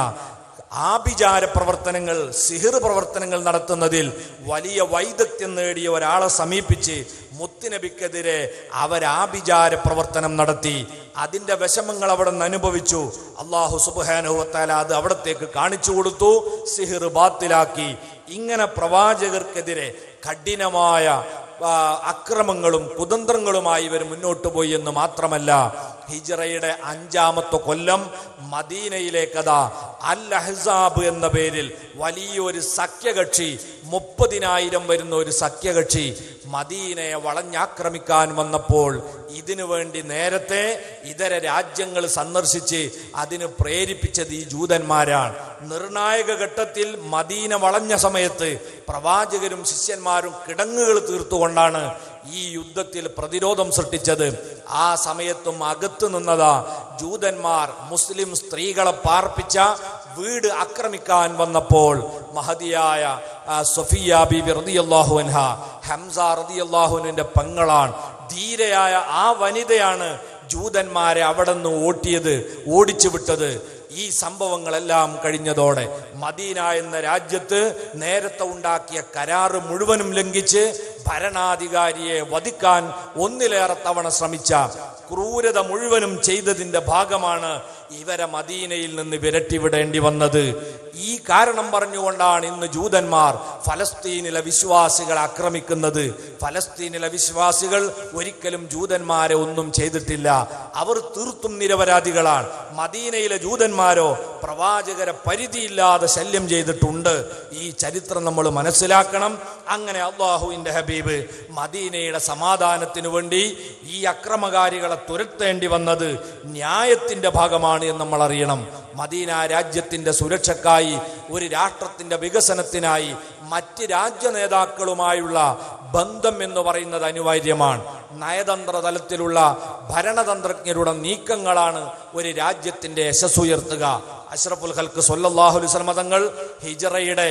ആഭിചാര പ്രവർത്തനങ്ങൾ സിഹിർ പ്രവർത്തനങ്ങൾ നടത്തുന്നതിൽ വലിയ വൈദഗ്ധ്യം നേടിയ ഒരാളെ സമീപിച്ച് മുത്തുനബിക്കെതിരെ അവരാഭിചാര പ്രവർത്തനം നടത്തി അതിന്റെ വിഷമങ്ങൾ അവിടെ നിന്ന് അനുഭവിച്ചു അള്ളാഹു സുബാനുഹത്താല അത് അവിടത്തേക്ക് കാണിച്ചു കൊടുത്തു സിഹിർ ബാത്തിലാക്കി ഇങ്ങനെ പ്രവാചകർക്കെതിരെ കഠിനമായ ആ, അക്രമങ്ങളും കുതന്ത്രങ്ങളുമായി ഇവർ മുന്നോട്ട് പോയി എന്ന് മാത്രമല്ല ഹിജറയുടെ അഞ്ചാമത്തെ കൊല്ലം മദീനയിലേക്കതാ അൽ അഹ്സാബ് എന്ന പേരിൽ വലിയൊരു സഖ്യകക്ഷി മുപ്പതിനായിരം വരുന്ന ഒരു സഖ്യകക്ഷി മദീനയെ വളഞ്ഞാക്രമിക്കാൻ വന്നപ്പോൾ ഇതിനു വേണ്ടി നേരത്തെ ഇതര രാജ്യങ്ങൾ സന്ദർശിച്ച് അതിന് പ്രേരിപ്പിച്ചത് ഈ ജൂതന്മാരാണ് നിർണായക ഘട്ടത്തിൽ മദീന വളഞ്ഞ സമയത്ത് പ്രവാചകരും ശിഷ്യന്മാരും കിടങ്ങുകൾ തീർത്തുകൊണ്ടാണ് ഈ യുദ്ധത്തിൽ പ്രതിരോധം സൃഷ്ടിച്ചത് ആ സമയത്തും അകത്തു നിന്നതാ ജൂതന്മാർ മുസ്ലിം സ്ത്രീകളെ പാർപ്പിച്ച വീട് ആക്രമിക്കാൻ വന്നപ്പോൾ മഹതിയായ ആ, സൊഫിയ ബിബി റളിയല്ലാഹു അൻഹ ഹംസ റളിയല്ലാഹുവിന്റെ പെങ്ങളാണ് ധീരയായ ആ വനിതയാണ് ജൂതന്മാരെ അവിടെ നിന്ന് ഓട്ടിയത് ഓടിച്ചു വിട്ടത് ഈ സംഭവങ്ങളെല്ലാം കഴിഞ്ഞതോടെ മദീന എന്ന രാജ്യത്ത് നേരത്തെ ഉണ്ടാക്കിയ കരാറ് മുഴുവനും ലംഘിച്ച് ഭരണാധികാരിയെ വധിക്കാൻ ഒന്നിലേറെ തവണ ശ്രമിച്ച ക്രൂരത മുഴുവനും ചെയ്തതിന്റെ ഭാഗമാണ് ഇവരെ മദീനയിൽ നിന്ന് വിരട്ടിവിടേണ്ടി വന്നത് ഈ കാരണം പറഞ്ഞുകൊണ്ടാണ് ഇന്ന് ജൂതന്മാർ ഫലസ്തീനിലെ വിശ്വാസികളെ ആക്രമിക്കുന്നത് ഫലസ്തീനിലെ വിശ്വാസികൾ ഒരിക്കലും ജൂതന്മാരെ ഒന്നും ചെയ്തിട്ടില്ല അവർ തീർത്തും നിരപരാധികളാണ് മദീനയിലെ ജൂതന്മാരോ പ്രവാചകരെ പരിധിയില്ലാതെ ശല്യം ചെയ്തിട്ടുണ്ട് ഈ ചരിത്രം നമ്മൾ മനസ്സിലാക്കണം അങ്ങനെ അള്ളാഹുവിന്റെ ഹബീബ് മദീനയുടെ സമാധാനത്തിനു വേണ്ടി ഈ അക്രമകാരികളെ തുരത്തേണ്ടി വന്നത് ന്യായത്തിന്റെ ഭാഗമാണ് എന്ന് നമ്മൾ അറിയണം മദീന രാജ്യത്തിന്റെ സുരക്ഷക്കായി ഒരു രാഷ്ട്രത്തിന്റെ വികസനത്തിനായി മറ്റ് രാജ്യ നേതാക്കളുമായുള്ള ബന്ധം എന്ന് പറയുന്നത് അനിവാര്യമാണ് നയതന്ത്ര തലത്തിലുള്ള ഭരണതന്ത്രജ്ഞരുടെ നീക്കങ്ങളാണ് ഒരു രാജ്യത്തിന്റെ യശസ് ഉയർത്തുക അഷ്റഫുൽ ഹൽക്ക് സൊല്ലാഹു അലൈഹി മതങ്ങൾ ഹിജറയുടെ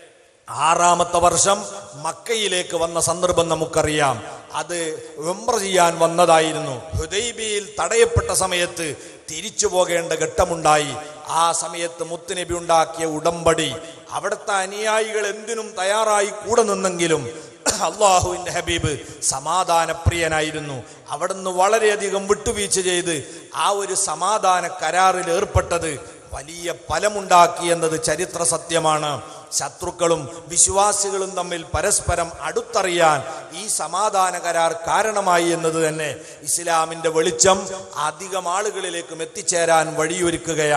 ആറാമത്തെ വർഷം മക്കയിലേക്ക് വന്ന സന്ദർഭം നമുക്കറിയാം അത് ഉംറ ചെയ്യാൻ വന്നതായിരുന്നു ഹുദൈബിയിൽ തടയപ്പെട്ട സമയത്ത് തിരിച്ചു പോകേണ്ട ഘട്ടമുണ്ടായി ആ സമയത്ത് മുത്തുനബി ഉണ്ടാക്കിയ ഉടമ്പടി അവിടുത്തെ അനുയായികൾ എന്തിനും തയ്യാറായി കൂടെ നിന്നെങ്കിലും അള്ളാഹുവിന്റെ ഹബീബ് സമാധാനപ്രിയനായിരുന്നു അവിടുന്ന് വളരെയധികം വിട്ടുവീഴ്ച ചെയ്ത് ആ ഒരു സമാധാന കരാറിൽ ഏർപ്പെട്ടത് വലിയ ഫലമുണ്ടാക്കി എന്നത് ചരിത്ര സത്യമാണ് ശത്രുക്കളും വിശ്വാസികളും തമ്മിൽ പരസ്പരം അടുത്തറിയാൻ ഈ സമാധാന കരാർ കാരണമായി എന്നത് തന്നെ ഇസ്ലാമിന്റെ വെളിച്ചം അധികം ആളുകളിലേക്കും എത്തിച്ചേരാൻ വഴിയൊരുക്കുകയാണ്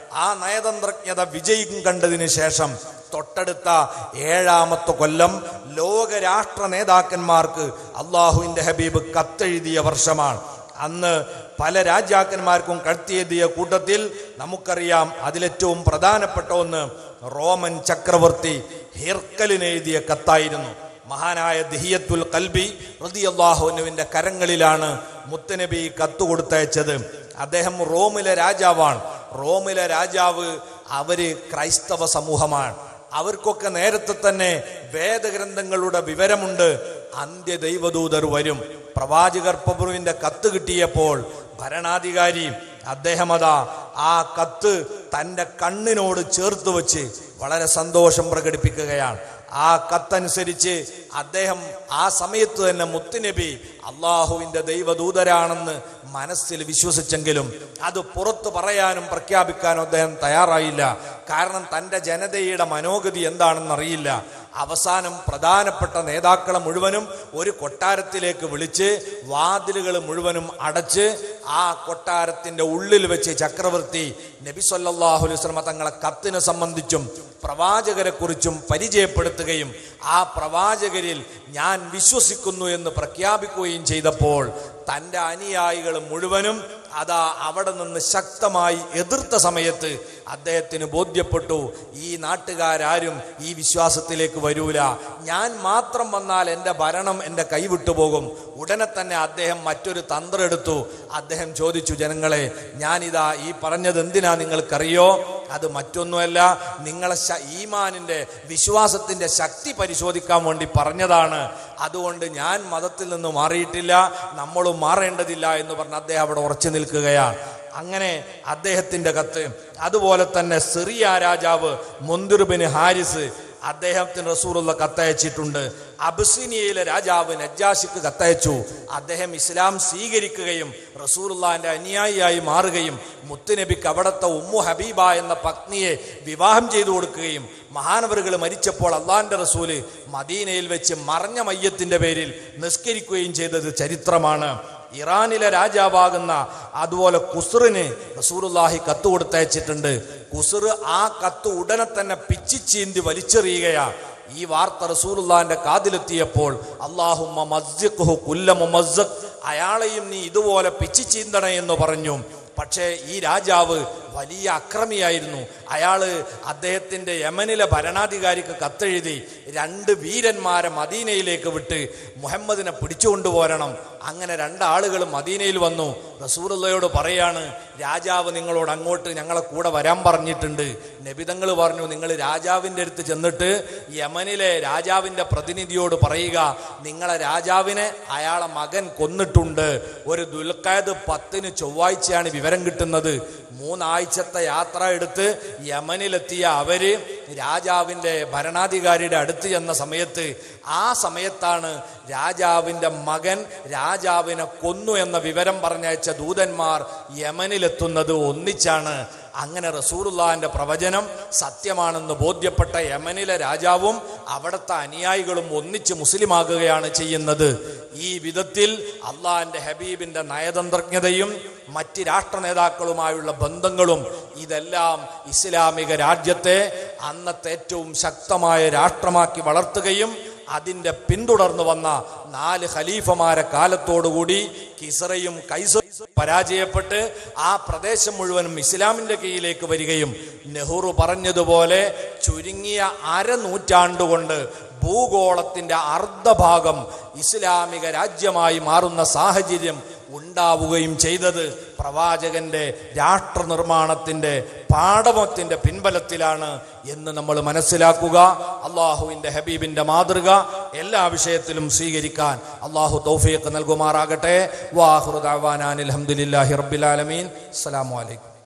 ആ നയതന്ത്രജ്ഞത വിജയം കണ്ടതിന് ശേഷം തൊട്ടടുത്ത ഏഴാമത്തെ കൊല്ലം ലോകരാഷ്ട്ര നേതാക്കന്മാർക്ക് അള്ളാഹുവിന്റെ ഹബീബ് കത്തെഴുതിയ വർഷമാണ് അന്ന് പല രാജാക്കന്മാർക്കും കടത്തിയെഴുതിയ കൂട്ടത്തിൽ നമുക്കറിയാം അതിലേറ്റവും പ്രധാനപ്പെട്ട ഒന്ന് റോമൻ ചക്രവർത്തി ഹിർക്കലിന് എഴുതിയ കത്തായിരുന്നു മഹാനായ ദിഹിയത്തുൽ കൽബി റതിയല്ലാഹുനുവിന്റെ കരങ്ങളിലാണ് മുത്തനബി കത്ത് കൊടുത്തയച്ചത് അദ്ദേഹം റോമിലെ രാജാവാണ് റോമിലെ രാജാവ് അവര് ക്രൈസ്തവ സമൂഹമാണ് അവർക്കൊക്കെ നേരത്തെ തന്നെ വേദഗ്രന്ഥങ്ങളുടെ വിവരമുണ്ട് അന്ത്യ ദൈവദൂതർ വരും പ്രവാചകർ പ്രഭുവിന്റെ കത്ത് കിട്ടിയപ്പോൾ ഭരണാധികാരി അദ്ദേഹം അതാ ആ കത്ത് തന്റെ കണ്ണിനോട് ചേർത്ത് വെച്ച് വളരെ സന്തോഷം പ്രകടിപ്പിക്കുകയാണ് ആ കത്തനുസരിച്ച് അദ്ദേഹം ആ സമയത്ത് തന്നെ മുത്തുനബി അള്ളാഹുവിന്റെ ദൈവദൂതരാണെന്ന് മനസ്സിൽ വിശ്വസിച്ചെങ്കിലും അത് പുറത്തു പറയാനും പ്രഖ്യാപിക്കാനും അദ്ദേഹം തയ്യാറായില്ല കാരണം തന്റെ ജനതയുടെ മനോഗതി എന്താണെന്ന് അറിയില്ല അവസാനം പ്രധാനപ്പെട്ട നേതാക്കളെ മുഴുവനും ഒരു കൊട്ടാരത്തിലേക്ക് വിളിച്ച് വാതിലുകൾ മുഴുവനും അടച്ച് ആ കൊട്ടാരത്തിന്റെ ഉള്ളിൽ വെച്ച് ചക്രവർത്തി നബി സല്ലല്ലാഹു അലൈഹി വസല്ലമ തങ്ങളെ കത്തിനെ സംബന്ധിച്ചും പ്രവാചകരെ കുറിച്ചും പരിചയപ്പെടുത്തുകയും ആ പ്രവാചകരിൽ ഞാൻ വിശ്വസിക്കുന്നു എന്ന് പ്രഖ്യാപിക്കുകയും ചെയ്തപ്പോൾ തന്റെ അനുയായികൾ മുഴുവനും അതാ അവിടെ നിന്ന് ശക്തമായി എതിർത്ത സമയത്ത് അദ്ദേഹത്തിന് ബോധ്യപ്പെട്ടു ഈ നാട്ടുകാരും ഈ വിശ്വാസത്തിലേക്ക് വരൂല ഞാൻ മാത്രം വന്നാൽ എൻ്റെ ഭരണം എൻ്റെ കൈവിട്ടു പോകും ഉടനെ തന്നെ അദ്ദേഹം മറ്റൊരു തന്ത്രം എടുത്തു അദ്ദേഹം ചോദിച്ചു ജനങ്ങളെ ഞാനിതാ ഈ പറഞ്ഞത് എന്തിനാ നിങ്ങൾക്കറിയോ അത് മറ്റൊന്നുമല്ല നിങ്ങളെ ശ- ഈമാനിന്റെ വിശ്വാസത്തിന്റെ ശക്തി പരിശോധിക്കാൻ വേണ്ടി പറഞ്ഞതാണ് അതുകൊണ്ട് ഞാൻ മതത്തിൽ നിന്ന് മാറിയിട്ടില്ല നമ്മളും മാറേണ്ടതില്ല എന്ന് പറഞ്ഞ് അദ്ദേഹം അവിടെ ഉറച്ചു നിൽക്കുകയാണ് അങ്ങനെ അദ്ദേഹത്തിന്റെ കത്ത് അതുപോലെ തന്നെ സിറിയ രാജാവ് മുന്തിറുബിന് ഹാരിസ് അദ്ദേഹത്തിന് റസൂറുള്ള കത്തയച്ചിട്ടുണ്ട് അബിസിനിയയിലെ രാജാവ് നജ്ജാഷിക്ക് കത്തയച്ചു അദ്ദേഹം ഇസ്ലാം സ്വീകരിക്കുകയും റസൂറുള്ളാന്റെ അനുയായിയായി മാറുകയും മുത്തുനബിക്ക് അവിടുത്തെ ഉമ്മു ഹബീബ എന്ന പത്നിയെ വിവാഹം ചെയ്തു കൊടുക്കുകയും മഹാനവറുകൾ മരിച്ചപ്പോൾ അള്ളാന്റെ റസൂല് മദീനയിൽ വെച്ച് മറഞ്ഞ മയ്യത്തിന്റെ പേരിൽ നിസ്കരിക്കുകയും ചെയ്തത് ചരിത്രമാണ് ഇറാനിലെ രാജാവാകുന്ന അതുപോലെ കുസറിന് റസൂറുല്ലാഹി കത്ത് കൊടുത്തയച്ചിട്ടുണ്ട് കുസർ ആ കത്ത് ഉടനെ തന്നെ പിച്ചിച്ചീന്തി വലിച്ചെറിയുകയാണ് ഈ വാർത്ത റസൂലുള്ളാന്റെ കാതിലെത്തിയപ്പോൾ അള്ളാഹുമ്മ മസ്ജിഖ്ഹു കുല്ല മുമസ്സഖ് അയാളെയും നീ ഇതുപോലെ പിച്ചിച്ചീന്തണേ എന്ന് പറഞ്ഞു പക്ഷേ ഈ രാജാവ് വലിയ അക്രമിയായിരുന്നു അയാള് അദ്ദേഹത്തിന്റെ യമനിലെ ഭരണാധികാരിക്ക് കത്തെഴുതി രണ്ട് വീരന്മാരെ മദീനയിലേക്ക് വിട്ട് മുഹമ്മദിനെ പിടിച്ചുകൊണ്ടുപോരണം അങ്ങനെ രണ്ടാളുകൾ മദീനയിൽ വന്നു റസൂറുള്ളയോട് പറയാണ് രാജാവ് നിങ്ങളോട് അങ്ങോട്ട് ഞങ്ങളെ കൂടെ വരാൻ പറഞ്ഞിട്ടുണ്ട് നബിതങ്ങൾ പറഞ്ഞു നിങ്ങൾ രാജാവിൻ്റെ അടുത്ത് ചെന്നിട്ട് യമനിലെ രാജാവിൻ്റെ പ്രതിനിധിയോട് പറയുക നിങ്ങളെ രാജാവിനെ അയാളെ മകൻ കൊന്നിട്ടുണ്ട് ഒരു ദുൽഖാദ് പത്തിന് ചൊവ്വാഴ്ചയാണ് വിവരം കിട്ടുന്നത് മൂന്നാഴ്ചത്തെ യാത്ര എടുത്ത് യമനിലെത്തിയ അവര് രാജാവിൻ്റെ ഭരണാധികാരിയുടെ അടുത്ത് ചെന്ന സമയത്ത് ആ സമയത്താണ് രാജാവിൻ്റെ മകൻ രാജാവിനെ കൊന്നു എന്ന വിവരം പറഞ്ഞയച്ച ദൂതന്മാർ യമനിലെത്തുന്നത് ഒന്നിച്ചാണ് അങ്ങനെ റസൂറുല്ലാന്റെ പ്രവചനം സത്യമാണെന്ന് ബോധ്യപ്പെട്ട യമനിലെ രാജാവും അവിടുത്തെ അനുയായികളും ഒന്നിച്ച് മുസ്ലിമാകുകയാണ് ചെയ്യുന്നത് ഈ വിധത്തിൽ അള്ളാഹിന്റെ ഹബീബിന്റെ നയതന്ത്രജ്ഞതയും മറ്റ് രാഷ്ട്ര നേതാക്കളുമായുള്ള ബന്ധങ്ങളും ഇതെല്ലാം ഇസ്ലാമിക രാജ്യത്തെ അന്നത്തെ ഏറ്റവും ശക്തമായ രാഷ്ട്രമാക്കി വളർത്തുകയും അതിന്റെ പിന്തുടർന്നു വന്ന നാല് ഖലീഫമാരെ കാലത്തോടുകൂടി കിസറയും കൈസറും പരാജയപ്പെട്ട് ആ പ്രദേശം മുഴുവനും ഇസ്ലാമിന്റെ കീഴിലേക്ക് വരികയും നെഹ്റു പറഞ്ഞതുപോലെ ചുരുങ്ങിയ അരനൂറ്റാണ്ടുകൊണ്ട് ഭൂഗോളത്തിന്റെ അർദ്ധഭാഗം ഇസ്ലാമിക രാജ്യമായി മാറുന്ന സാഹചര്യം ഉണ്ടാവുകയും ചെയ്തത് പ്രവാചകന്റെ രാഷ്ട്ര നിർമ്മാണത്തിന്റെ പാഠമത്തിന്റെ പിൻബലത്തിലാണ് എന്ന് നമ്മൾ മനസ്സിലാക്കുക അള്ളാഹുവിന്റെ ഹബീബിന്റെ മാതൃക എല്ലാ വിഷയത്തിലും സ്വീകരിക്കാൻ അള്ളാഹു തൗഫീഖ് നൽകുമാറാകട്ടെ വാഹുറുദാൻ അലഹമുല്ലാഹി റബ്ബിലാലമീൻ അസ്സലാമു അലൈക്കും